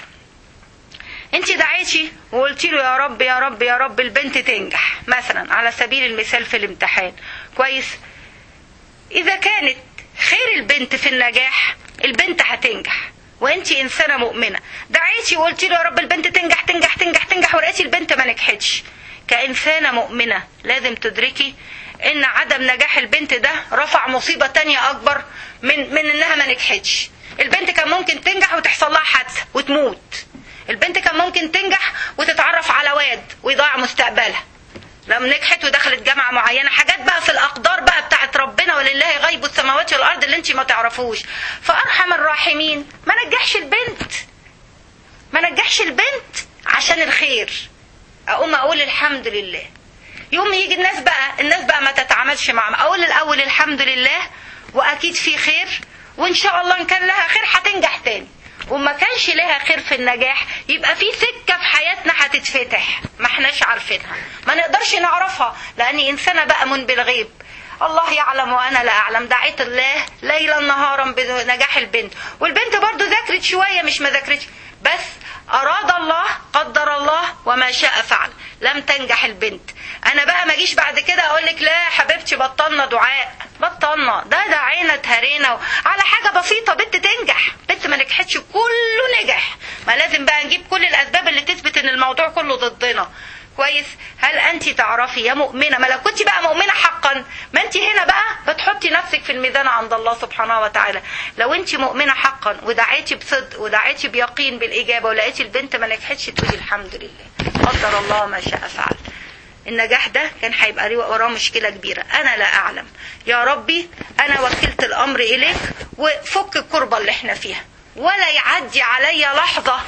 انت دعيتي وقلتي له يا رب يا رب يا رب البنت تنجح مثلا على سبيل المثال في الامتحان كويس اذا كانت خير البنت في النجاح البنت هتنجح وانت انسانه مؤمنه دعيتي وقلتي له يا رب البنت تنجح تنجح تنجح تنجح ولقيتي البنت ما نجحتش كانسانه مؤمنه لازم تدركي ان عدم نجاح البنت ده رفع مصيبه تانية اكبر من من انها ما نجحتش البنت كان ممكن تنجح وتحصل لها حادثه وتموت البنت كان ممكن تنجح وتتعرف على واد ويضيع مستقبلها لما نجحت ودخلت جامعة معينة حاجات بقى في الأقدار بقى بتاعت ربنا ولله غيب السماوات والأرض اللي انت ما تعرفوش فأرحم الراحمين ما نجحش البنت ما نجحش البنت عشان الخير أقوم أقول الحمد لله يوم يجي الناس بقى الناس بقى ما تتعاملش مع أقول الأول الحمد لله وأكيد في خير وإن شاء الله إن كان لها خير هتنجح تاني وما كانش لها خير في النجاح يبقى في سكة في حياتنا هتتفتح ما احناش عارفينها ما نقدرش نعرفها لاني انسانة بأمن بالغيب الله يعلم وانا لا اعلم دعيت الله ليلا نهارا بنجاح البنت والبنت برضو ذاكرت شوية مش ما ذاكرتش بس اراد الله قدر الله وما شاء فعل لم تنجح البنت انا بقى ما اجيش بعد كده اقول لك لا يا حبيبتي بطلنا دعاء بطلنا ده دعينا اتهرينا على حاجه بسيطه بنت تنجح بنت ما نجحتش كله نجح ما لازم بقى نجيب كل الاسباب اللي تثبت ان الموضوع كله ضدنا كويس هل انت تعرفي يا مؤمنه ما لو كنت بقى مؤمنه حقا ما انت هنا بقى بتحطي نفسك في الميزان عند الله سبحانه وتعالى لو انت مؤمنه حقا ودعيتي بصدق ودعيتي بيقين بالاجابه ولقيتي البنت ما نجحتش تقولي الحمد لله قدر الله ما شاء فعل النجاح ده كان هيبقى ليه وراه مشكلة كبيرة أنا لا أعلم يا ربي أنا وكلت الأمر إليك وفك الكربة اللي احنا فيها ولا يعدي عليا لحظة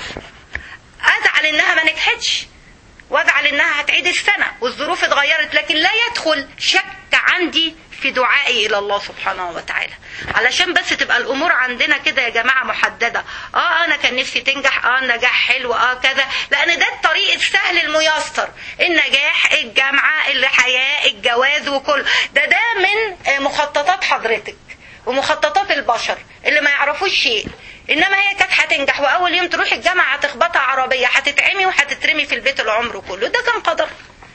أزعل إنها ما نجحتش وازعل إنها هتعيد السنة والظروف اتغيرت لكن لا يدخل شك عندي في دعائي إلى الله سبحانه وتعالى علشان بس تبقى الأمور عندنا كده يا جماعة محددة اه أنا كان نفسي تنجح اه النجاح حلو اه كذا لأن ده الطريق السهل الميسر النجاح الجامعة الحياة الجواز وكل ده ده من مخططات حضرتك ومخططات البشر اللي ما يعرفوش شيء انما هي كانت هتنجح واول يوم تروح الجامعه هتخبطها عربيه هتتعمي وهتترمي في البيت العمر كله ده كان قدر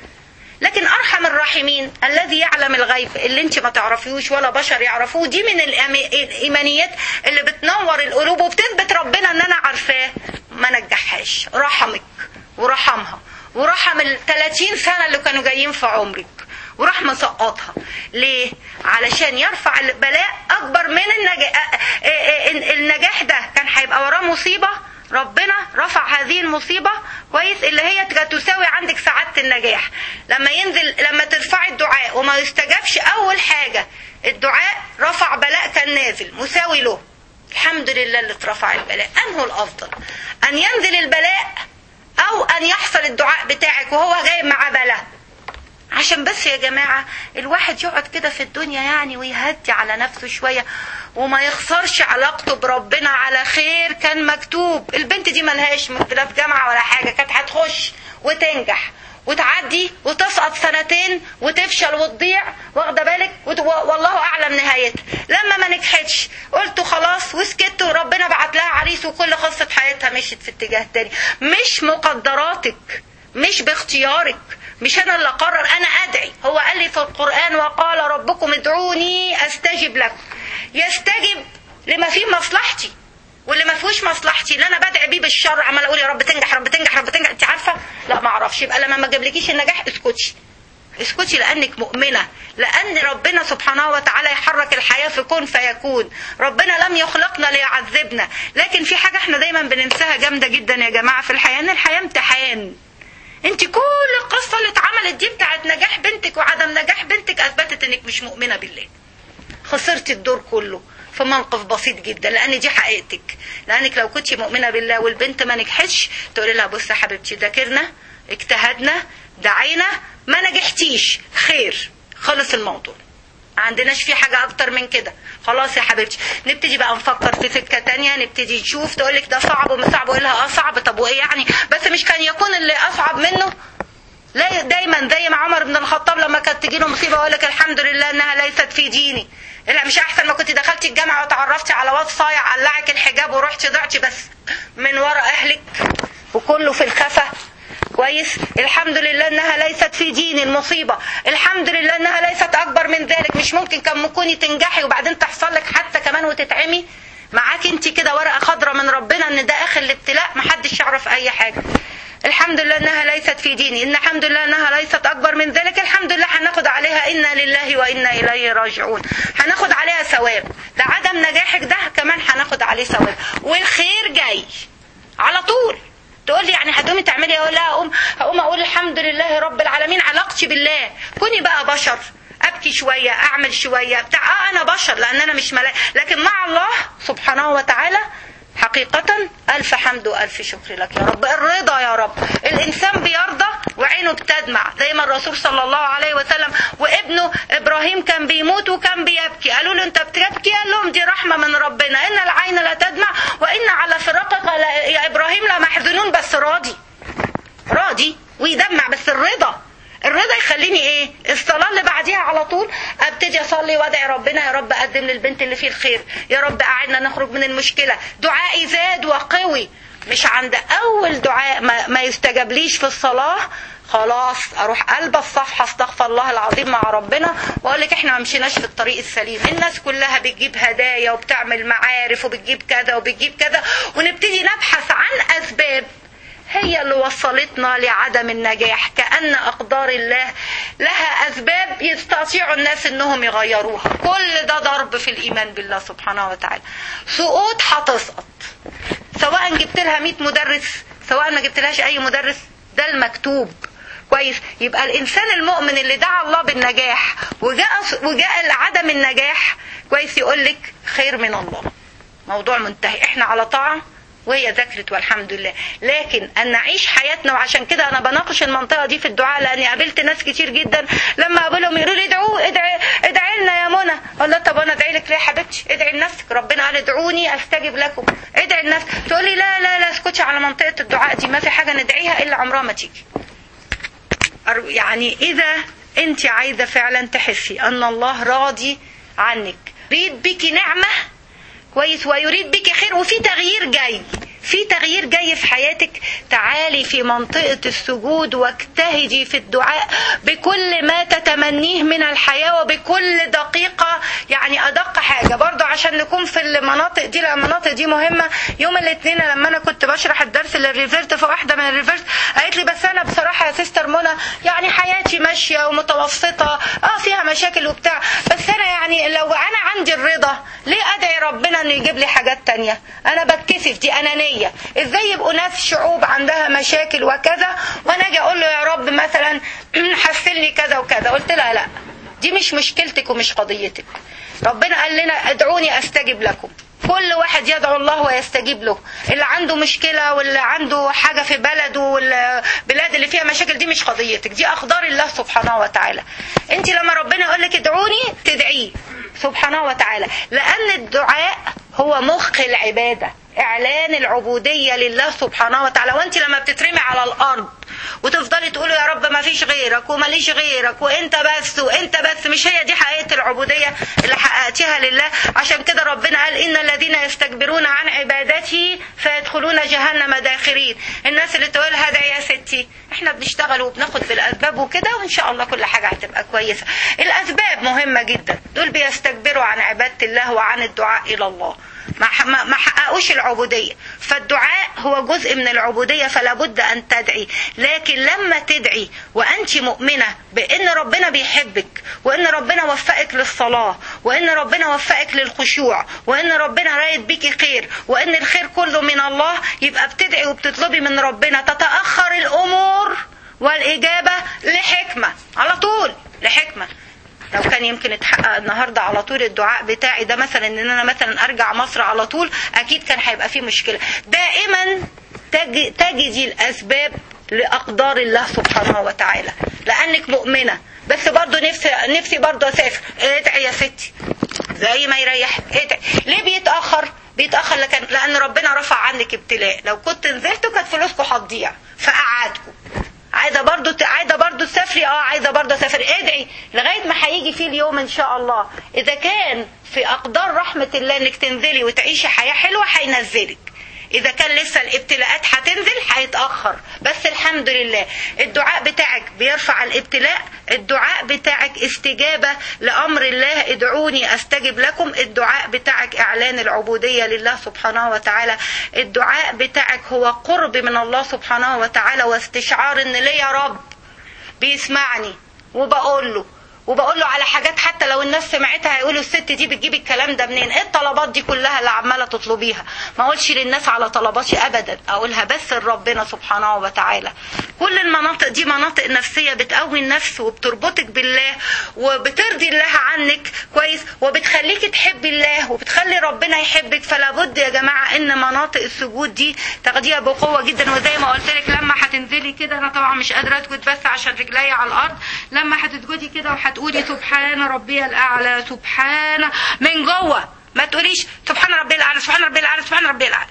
لكن ارحم الراحمين الذي يعلم الغيب اللي انت ما تعرفيهوش ولا بشر يعرفوه دي من الايمانيات اللي بتنور القلوب وبتثبت ربنا ان انا عارفاه ما نجحهاش رحمك ورحمها ورحم ال 30 سنه اللي كانوا جايين في عمرك وراح مسقطها ليه علشان يرفع البلاء اكبر من النجاح النجاح ده كان هيبقى وراه مصيبه ربنا رفع هذه المصيبة كويس اللي هي تساوي عندك سعادة النجاح لما ينزل لما ترفعي الدعاء وما يستجابش أول حاجة الدعاء رفع بلاء كان نازل مساوي له الحمد لله اللي اترفع البلاء أنه الأفضل أن ينزل البلاء أو أن يحصل الدعاء بتاعك وهو جاي مع بلاء عشان بس يا جماعة الواحد يقعد كده في الدنيا يعني ويهدي على نفسه شوية وما يخسرش علاقته بربنا على خير كان مكتوب البنت دي ملهاش لا في جامعة ولا حاجة كانت هتخش وتنجح وتعدي وتسقط سنتين وتفشل وتضيع واخده بالك والله اعلم نهايتها لما ما نجحتش قلت خلاص وسكت وربنا بعت لها عريس وكل قصه حياتها مشيت في اتجاه تاني مش مقدراتك مش باختيارك مش انا اللي اقرر انا ادعي هو قال لي في القران وقال ربكم ادعوني استجب لكم يستجب لما فيه مصلحتي واللي ما فيهوش مصلحتي اللي انا بدعي بيه بالشر عمال اقول يا رب تنجح رب تنجح رب تنجح انت عارفه لا ما اعرفش يبقى لما ما جابلكيش النجاح اسكتي اسكتي لانك مؤمنه لان ربنا سبحانه وتعالى يحرك الحياه في كون فيكون ربنا لم يخلقنا ليعذبنا لكن في حاجه احنا دايما بننساها جامده جدا يا جماعه في الحياه ان الحياه امتحان انت كل القصه اللي اتعملت دي بتاعت نجاح بنتك وعدم نجاح بنتك اثبتت انك مش مؤمنه بالله خسرتي الدور كله في موقف بسيط جدا لان دي حقيقتك لانك لو كنت مؤمنه بالله والبنت ما نجحتش تقولي لها بصي يا حبيبتي ذاكرنا اجتهدنا دعينا ما نجحتيش خير خلص الموضوع ما عندناش فيه حاجة أكتر من كده خلاص يا حبيبتي نبتدي بقى نفكر في سكة تانية نبتدي نشوف تقولك ده صعب ومش صعب وإيه لها اه صعب طب وإيه يعني بس مش كان يكون اللي أصعب منه لا دايما زي ما عمر بن الخطاب لما كانت تجي له مصيبه يقول لك الحمد لله انها ليست في ديني لا مش احسن ما كنت دخلتي الجامعه وتعرفتي على واد صايع قلعك الحجاب ورحتي ضعتي بس من ورا اهلك وكله في الخفا كويس الحمد لله انها ليست في ديني المصيبه الحمد لله انها ليست اكبر من ذلك مش ممكن كان ممكن تنجحي وبعدين تحصل لك حادثه كمان وتتعمي معاك انت كده ورقه خضراء من ربنا ان ده اخر الابتلاء محدش يعرف اي حاجه الحمد لله انها ليست في ديني ان الحمد لله انها ليست اكبر من ذلك الحمد لله هناخد عليها انا لله وانا اليه راجعون هناخد عليها ثواب ده عدم نجاحك ده كمان هناخد عليه ثواب والخير جاي على طول تقول لي يعني هتقومي تعملي ايه لا اقوم هقوم اقول الحمد لله رب العالمين علاقتي بالله كوني بقى بشر ابكي شويه اعمل شويه بتاع اه انا بشر لان انا مش ملاك لكن مع الله سبحانه وتعالى حقيقة ألف حمد وألف شكر لك يا رب الرضا يا رب الإنسان بيرضى وعينه بتدمع زي ما الرسول صلى الله عليه وسلم وابنه إبراهيم كان بيموت وكان بيبكي قالوا له أنت بتبكي قال لهم دي رحمة من ربنا إن العين لا تدمع وإن على فراقك يا إبراهيم لمحزونون بس راضي راضي ويدمع بس الرضا الرضا يخليني ايه الصلاة اللي بعديها على طول ابتدي اصلي وادعي ربنا يا رب اقدم للبنت اللي فيه الخير يا رب قعدنا نخرج من المشكلة دعائي زاد وقوي مش عند اول دعاء ما, ما يستجابليش في الصلاة خلاص اروح قلب الصفحه استغفر الله العظيم مع ربنا واقول لك احنا ما مشيناش في الطريق السليم الناس كلها بتجيب هدايا وبتعمل معارف وبتجيب كذا وبتجيب كذا ونبتدي نبحث عن اسباب هي اللي وصلتنا لعدم النجاح كأن أقدار الله لها أسباب يستطيعوا الناس إنهم يغيروها كل ده ضرب في الإيمان بالله سبحانه وتعالى سقوط هتسقط سواء جبت لها 100 مدرس سواء ما جبت لهاش أي مدرس ده المكتوب كويس يبقى الانسان المؤمن اللي دعا الله بالنجاح وجاء وجاء عدم النجاح كويس يقول لك خير من الله موضوع منتهي احنا على طاعه وهي ذكرت والحمد لله لكن ان نعيش حياتنا وعشان كده انا بناقش المنطقه دي في الدعاء لاني قابلت ناس كتير جدا لما اقابلهم يقولوا لي ادعوا ادعي ادعي لنا يا منى اقول لها طب انا ادعي لك ليه يا حبيبتي ادعي لنفسك ربنا قال ادعوني استجب لكم ادعي لنفسك تقول لي لا لا لا اسكتي على منطقه الدعاء دي ما في حاجه ندعيها الا عمرها ما تيجي يعني اذا انت عايزه فعلا تحسي ان الله راضي عنك يريد بك نعمه كويس ويريد بك خير وفي تغيير جاي في تغيير جاي في حياتك تعالي في منطقة السجود واجتهدي في الدعاء بكل ما تتمنيه من الحياة وبكل دقيقة يعني أدق حاجة برضو عشان نكون في المناطق دي لأن المناطق دي مهمة يوم الاثنين لما أنا كنت بشرح الدرس للريفيرت فواحدة من الريفيرت قالت لي بس أنا بصراحة يا سيستر منى يعني حياتي ماشية ومتوسطة اه فيها مشاكل وبتاع بس أنا يعني لو أنا عندي الرضا ليه أدعي ربنا إنه يجيب لي حاجات تانية أنا بتكسف دي أنانية العالمية ازاي يبقوا ناس شعوب عندها مشاكل وكذا وانا اجي اقول له يا رب مثلا حسلني كذا وكذا قلت لها لا دي مش مشكلتك ومش قضيتك ربنا قال لنا ادعوني استجب لكم كل واحد يدعو الله ويستجيب له اللي عنده مشكلة واللي عنده حاجة في بلده والبلاد اللي فيها مشاكل دي مش قضيتك دي أقدار الله سبحانه وتعالى انت لما ربنا يقول لك ادعوني تدعيه سبحانه وتعالى لأن الدعاء هو مخ العبادة اعلان العبوديه لله سبحانه وتعالى وانت لما بتترمي على الارض وتفضلي تقولي يا رب ما فيش غيرك وماليش غيرك وانت بس وانت بس مش هي دي حقيقه العبوديه اللي حققتيها لله عشان كده ربنا قال ان الذين يستكبرون عن عبادتي فيدخلون جهنم داخرين الناس اللي تقول هدعي يا ستي احنا بنشتغل وبناخد بالاسباب وكده وان شاء الله كل حاجه هتبقى كويسه الاسباب مهمه جدا دول بيستكبروا عن عباده الله وعن الدعاء الى الله ما ما حققوش العبوديه فالدعاء هو جزء من العبوديه فلا بد ان تدعي لكن لما تدعي وانت مؤمنه بان ربنا بيحبك وان ربنا وفقك للصلاه وان ربنا وفقك للخشوع وان ربنا رايد بيكي خير وان الخير كله من الله يبقى بتدعي وبتطلبي من ربنا تتاخر الامور والاجابه لحكمه على طول لحكمه لو كان يمكن اتحقق النهارده على طول الدعاء بتاعي ده مثلا ان انا مثلا ارجع مصر على طول اكيد كان هيبقى فيه مشكله دائما تجدي الاسباب لاقدار الله سبحانه وتعالى لانك مؤمنه بس برضه نفسي نفسي برضه اسافر ادعي يا ستي زي ما يريح ادعي ليه بيتاخر بيتاخر لكن لان ربنا رفع عنك ابتلاء لو كنت نزلتوا كانت فلوسكم هتضيع فقعدكم عايزه برضو عايزه برضو تسافري اه عايزه برضو اسافر ادعي لغايه ما هيجي فيه اليوم ان شاء الله اذا كان في اقدار رحمه الله انك تنزلي وتعيشي حياه حلوه هينزلك اذا كان لسه الابتلاءات هتنزل هيتاخر بس الحمد لله الدعاء بتاعك بيرفع الابتلاء الدعاء بتاعك استجابه لامر الله ادعوني استجب لكم الدعاء بتاعك اعلان العبوديه لله سبحانه وتعالى الدعاء بتاعك هو قرب من الله سبحانه وتعالى واستشعار ان ليه يا رب بيسمعني وبقول له وبقول له على حاجات حتى لو الناس سمعتها هيقولوا الست دي بتجيب الكلام ده منين ايه الطلبات دي كلها اللي عماله تطلبيها ما اقولش للناس على طلباتي ابدا اقولها بس لربنا سبحانه وتعالى كل المناطق دي مناطق نفسيه بتقوي النفس وبتربطك بالله وبترضي الله عنك كويس وبتخليك تحبي الله وبتخلي ربنا يحبك فلا بد يا جماعه ان مناطق السجود دي تاخديها بقوه جدا وزي ما قلت لك لما هتنزلي كده انا طبعا مش قادره اسجد بس عشان رجلي على الارض لما هتسجدي كده وهت تقولي سبحان ربي الاعلى سبحان من جوه ما تقوليش سبحان ربي الاعلى سبحان ربي الاعلى سبحان ربي الاعلى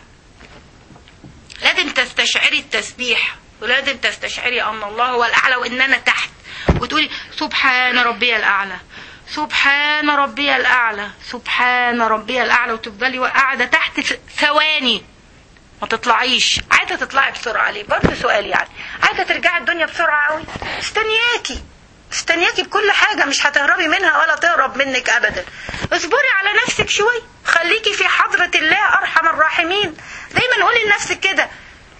لازم تستشعري التسبيح ولازم تستشعري ان الله هو الاعلى وان انا تحت وتقولي سبحان ربي الاعلى سبحان ربي الاعلى سبحان ربي الاعلى وتفضلي قاعده تحت ثواني ما تطلعيش عايزه تطلعي بسرعه ليه برضه سؤال يعني عايزه ترجعي الدنيا بسرعه قوي استنياكي استنياكي بكل حاجة مش هتهربي منها ولا تهرب منك أبدا اصبري على نفسك شوي خليكي في حضرة الله أرحم الراحمين دايما قولي لنفسك كده بجري على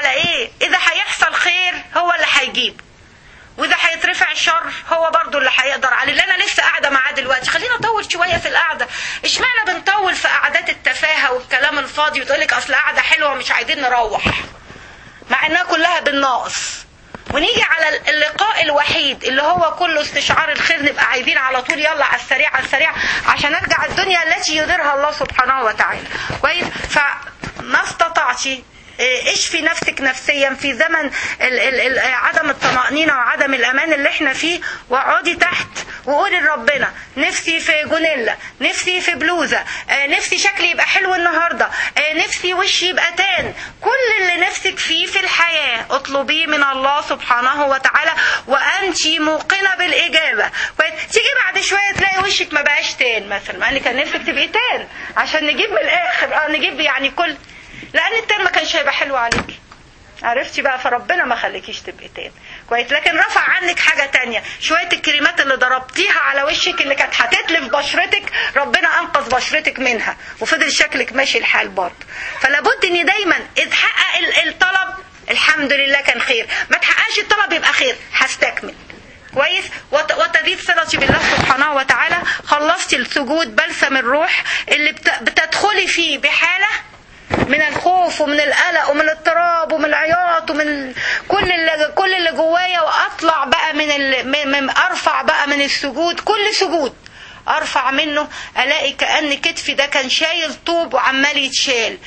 على ايه اذا هيحصل خير هو اللي هيجيب واذا هيترفع شر هو برضو اللي هيقدر عليه اللي انا لسه قاعده معاه دلوقتي خلينا نطول شويه في القعده اشمعنى بنطول في قعدات التفاهه والكلام الفاضي وتقول لك اصل قعده حلوه مش عايزين نروح مع انها كلها بالناقص ونيجي على اللقاء الوحيد اللي هو كله استشعار الخير نبقى عايزين على طول يلا على السريع على السريع عشان نرجع الدنيا التي يديرها الله سبحانه وتعالى كويس فما استطعتي اشفي نفسك نفسيا في زمن ال ال ال عدم الطمأنينة وعدم الأمان اللي احنا فيه واقعدي تحت وقولي لربنا نفسي في جونيلا نفسي في بلوزة اه نفسي شكلي يبقى حلو النهاردة اه نفسي وشي يبقى تان كل اللي نفسك فيه في الحياة اطلبيه من الله سبحانه وتعالى وأنت موقنة بالإجابة تيجي بعد شوية تلاقي وشك ما بقاش تان مثلا مع ان كان نفسك تبقي تان عشان نجيب من الآخر اه نجيب يعني كل لان التان ما كانش هيبقى حلو عليكي عرفتي بقى فربنا ما خليكيش تبقي تاني كويس لكن رفع عنك حاجه تانية شويه الكريمات اللي ضربتيها على وشك اللي كانت هتتلف بشرتك ربنا انقذ بشرتك منها وفضل شكلك ماشي الحال برضه فلابد ان دايما اذ حقق الطلب الحمد لله كان خير ما تحققش الطلب يبقى خير هستكمل كويس وتزيد صلتي بالله سبحانه وتعالى خلصتي السجود بلسم الروح اللي بتدخلي فيه بحاله من الخوف ومن القلق ومن الاضطراب ومن العياط ومن كل اللي كل اللي جوايا واطلع بقى من, من ارفع بقى من السجود كل سجود ارفع منه الاقي كان كتفي ده كان شايل طوب وعمال يتشال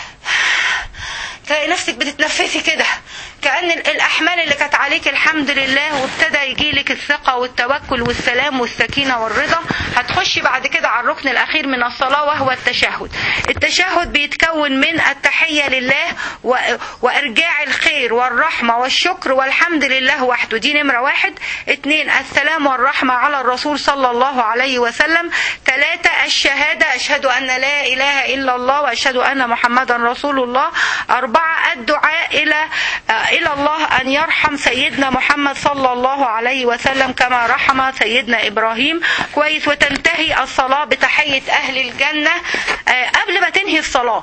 تلاقي نفسك بتتنفسي كده كأن الأحمال اللي كانت عليك الحمد لله وابتدى يجيلك الثقة والتوكل والسلام والسكينة والرضا هتخشي بعد كده على الركن الأخير من الصلاة وهو التشهد التشهد بيتكون من التحية لله و... وإرجاع الخير والرحمة والشكر والحمد لله وحده دي نمرة واحد اتنين السلام والرحمة على الرسول صلى الله عليه وسلم ثلاثة الشهادة أشهد أن لا إله إلا الله وأشهد أن محمدا رسول الله أربعة الدعاء إلى إلى الله أن يرحم سيدنا محمد صلى الله عليه وسلم كما رحم سيدنا إبراهيم كويس وتنتهي الصلاة بتحية أهل الجنة قبل ما تنهي الصلاة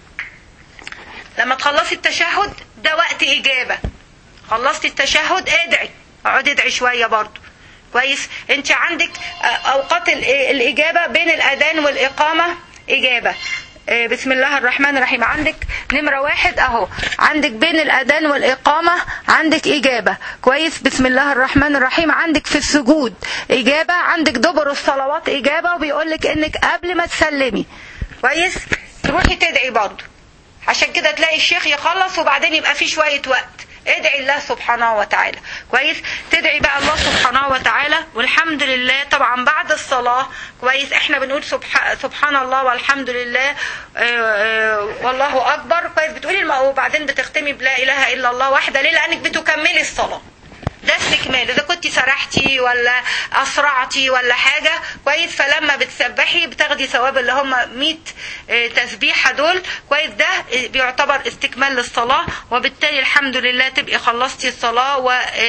لما تخلصي التشهد ده وقت إجابة خلصتي التشهد ادعي اقعدي ادعي شوية برضو كويس انت عندك اوقات الاجابة بين الاذان والاقامة اجابة بسم الله الرحمن الرحيم عندك نمرة واحد اهو عندك بين الاذان والاقامة عندك اجابة كويس بسم الله الرحمن الرحيم عندك في السجود اجابة عندك دبر الصلوات اجابة وبيقولك انك قبل ما تسلمي كويس تروحي تدعي برضه عشان كده تلاقي الشيخ يخلص وبعدين يبقى في شوية وقت ادعي الله سبحانه وتعالى كويس تدعي بقى الله سبحانه وتعالى والحمد لله طبعا بعد الصلاة كويس احنا بنقول سبح سبحان الله والحمد لله اه اه والله اكبر كويس بتقولي وبعدين بتختمي بلا اله الا الله واحدة ليه لانك بتكملي الصلاة ده استكمال اذا كنت سرحتي ولا اسرعتي ولا حاجه كويس فلما بتسبحي بتاخدي ثواب اللي هم 100 تسبيحه دول كويس ده بيعتبر استكمال للصلاه وبالتالي الحمد لله تبقي خلصتي الصلاه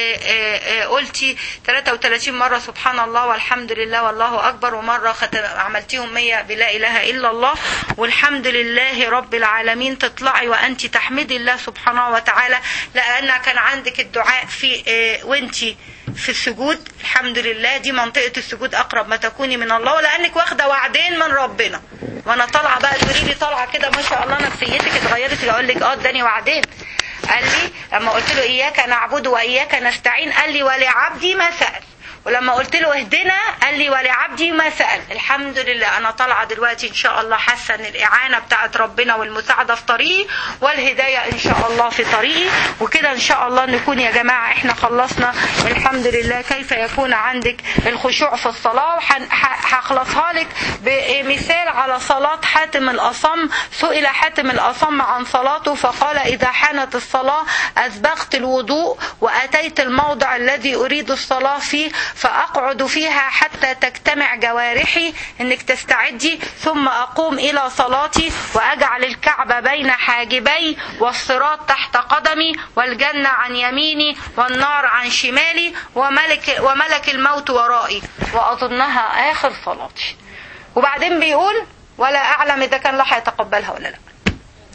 وقلتي 33 مره سبحان الله والحمد لله والله اكبر ومره عملتيهم 100 بلا اله الا الله والحمد لله رب العالمين تطلعي وانت تحمدي الله سبحانه وتعالى لان كان عندك الدعاء في وانتي في السجود الحمد لله دي منطقة السجود أقرب ما تكوني من الله ولأنك واخدة وعدين من ربنا وأنا طالعة بقى تقولي لي طالعة كده ما شاء الله نفسيتك اتغيرت أقول لك أه اداني وعدين قال لي لما قلت له إياك نعبد وإياك نستعين قال لي ولعبدي ما سأل ولما قلت له اهدنا قال لي ولعبدي ما سأل الحمد لله أنا طالعة دلوقتي إن شاء الله حاسة إن الإعانة بتاعت ربنا والمساعدة في طريقي والهداية إن شاء الله في طريقي وكده إن شاء الله نكون يا جماعة إحنا خلصنا الحمد لله كيف يكون عندك الخشوع في الصلاة وهخلصها لك بمثال على صلاة حاتم الأصم سئل حاتم الأصم عن صلاته فقال إذا حانت الصلاة أسبغت الوضوء وأتيت الموضع الذي أريد الصلاة فيه فأقعد فيها حتى تجتمع جوارحي انك تستعدي ثم أقوم إلى صلاتي وأجعل الكعبة بين حاجبي والصراط تحت قدمي والجنة عن يميني والنار عن شمالي وملك, وملك الموت ورائي وأظنها آخر صلاتي وبعدين بيقول ولا أعلم إذا كان الله هيتقبلها ولا لا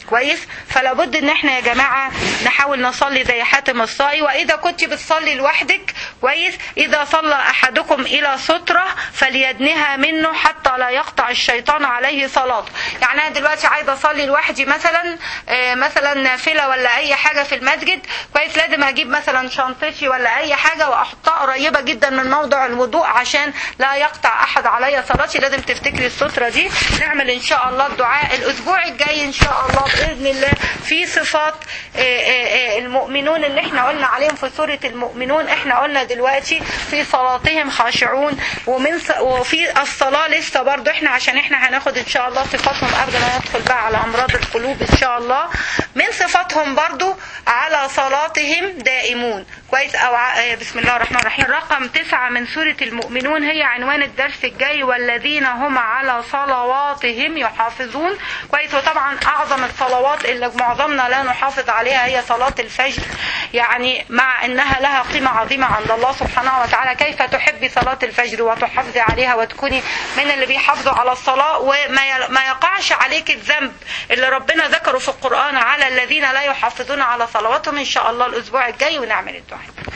كويس فلا بد ان احنا يا جماعه نحاول نصلي زي حاتم الصائي واذا كنت بتصلي لوحدك كويس اذا صلى احدكم الى ستره فليدنها منه حتى لا يقطع الشيطان عليه صلاته يعني انا دلوقتي عايزه اصلي لوحدي مثلا آه، مثلا نافله ولا اي حاجه في المسجد كويس لازم اجيب مثلا شنطتي ولا اي حاجه واحطها قريبه جدا من موضع الوضوء عشان لا يقطع احد عليا صلاتي لازم تفتكري الستره دي نعمل ان شاء الله الدعاء الاسبوع الجاي ان شاء الله باذن الله في صفات آه، آه، آه، المؤمنون اللي احنا قلنا عليهم في سوره المؤمنون احنا قلنا دلوقتي في صلاتهم خاشعون ومن ص- وفي الصلاه لسه برضو احنا عشان احنا هناخد ان شاء الله صفاتهم قبل ما ندخل بقى على امراض القلوب ان شاء الله من صفاتهم برضو على صلاتهم دائمون كويس او ع- آه، بسم الله الرحمن الرحيم رقم تسعة من سورة المؤمنون هي عنوان الدرس الجاي والذين هم على صلواتهم يحافظون كويس وطبعا اعظم الصلوات اللي معظمنا لا نحافظ عليها هي صلاة الفجر يعني مع انها لها قيمة عظيمة عند الله سبحانه وتعالى كيف تحبي صلاة الفجر وتحافظي عليها وتكوني من اللي بيحافظوا على الصلاة وما ي- ما يقعش عليك الذنب اللي ربنا ذكره في القرآن على الذين لا يحافظون على صلواتهم ان شاء الله الاسبوع الجاي ونعمل الدعاء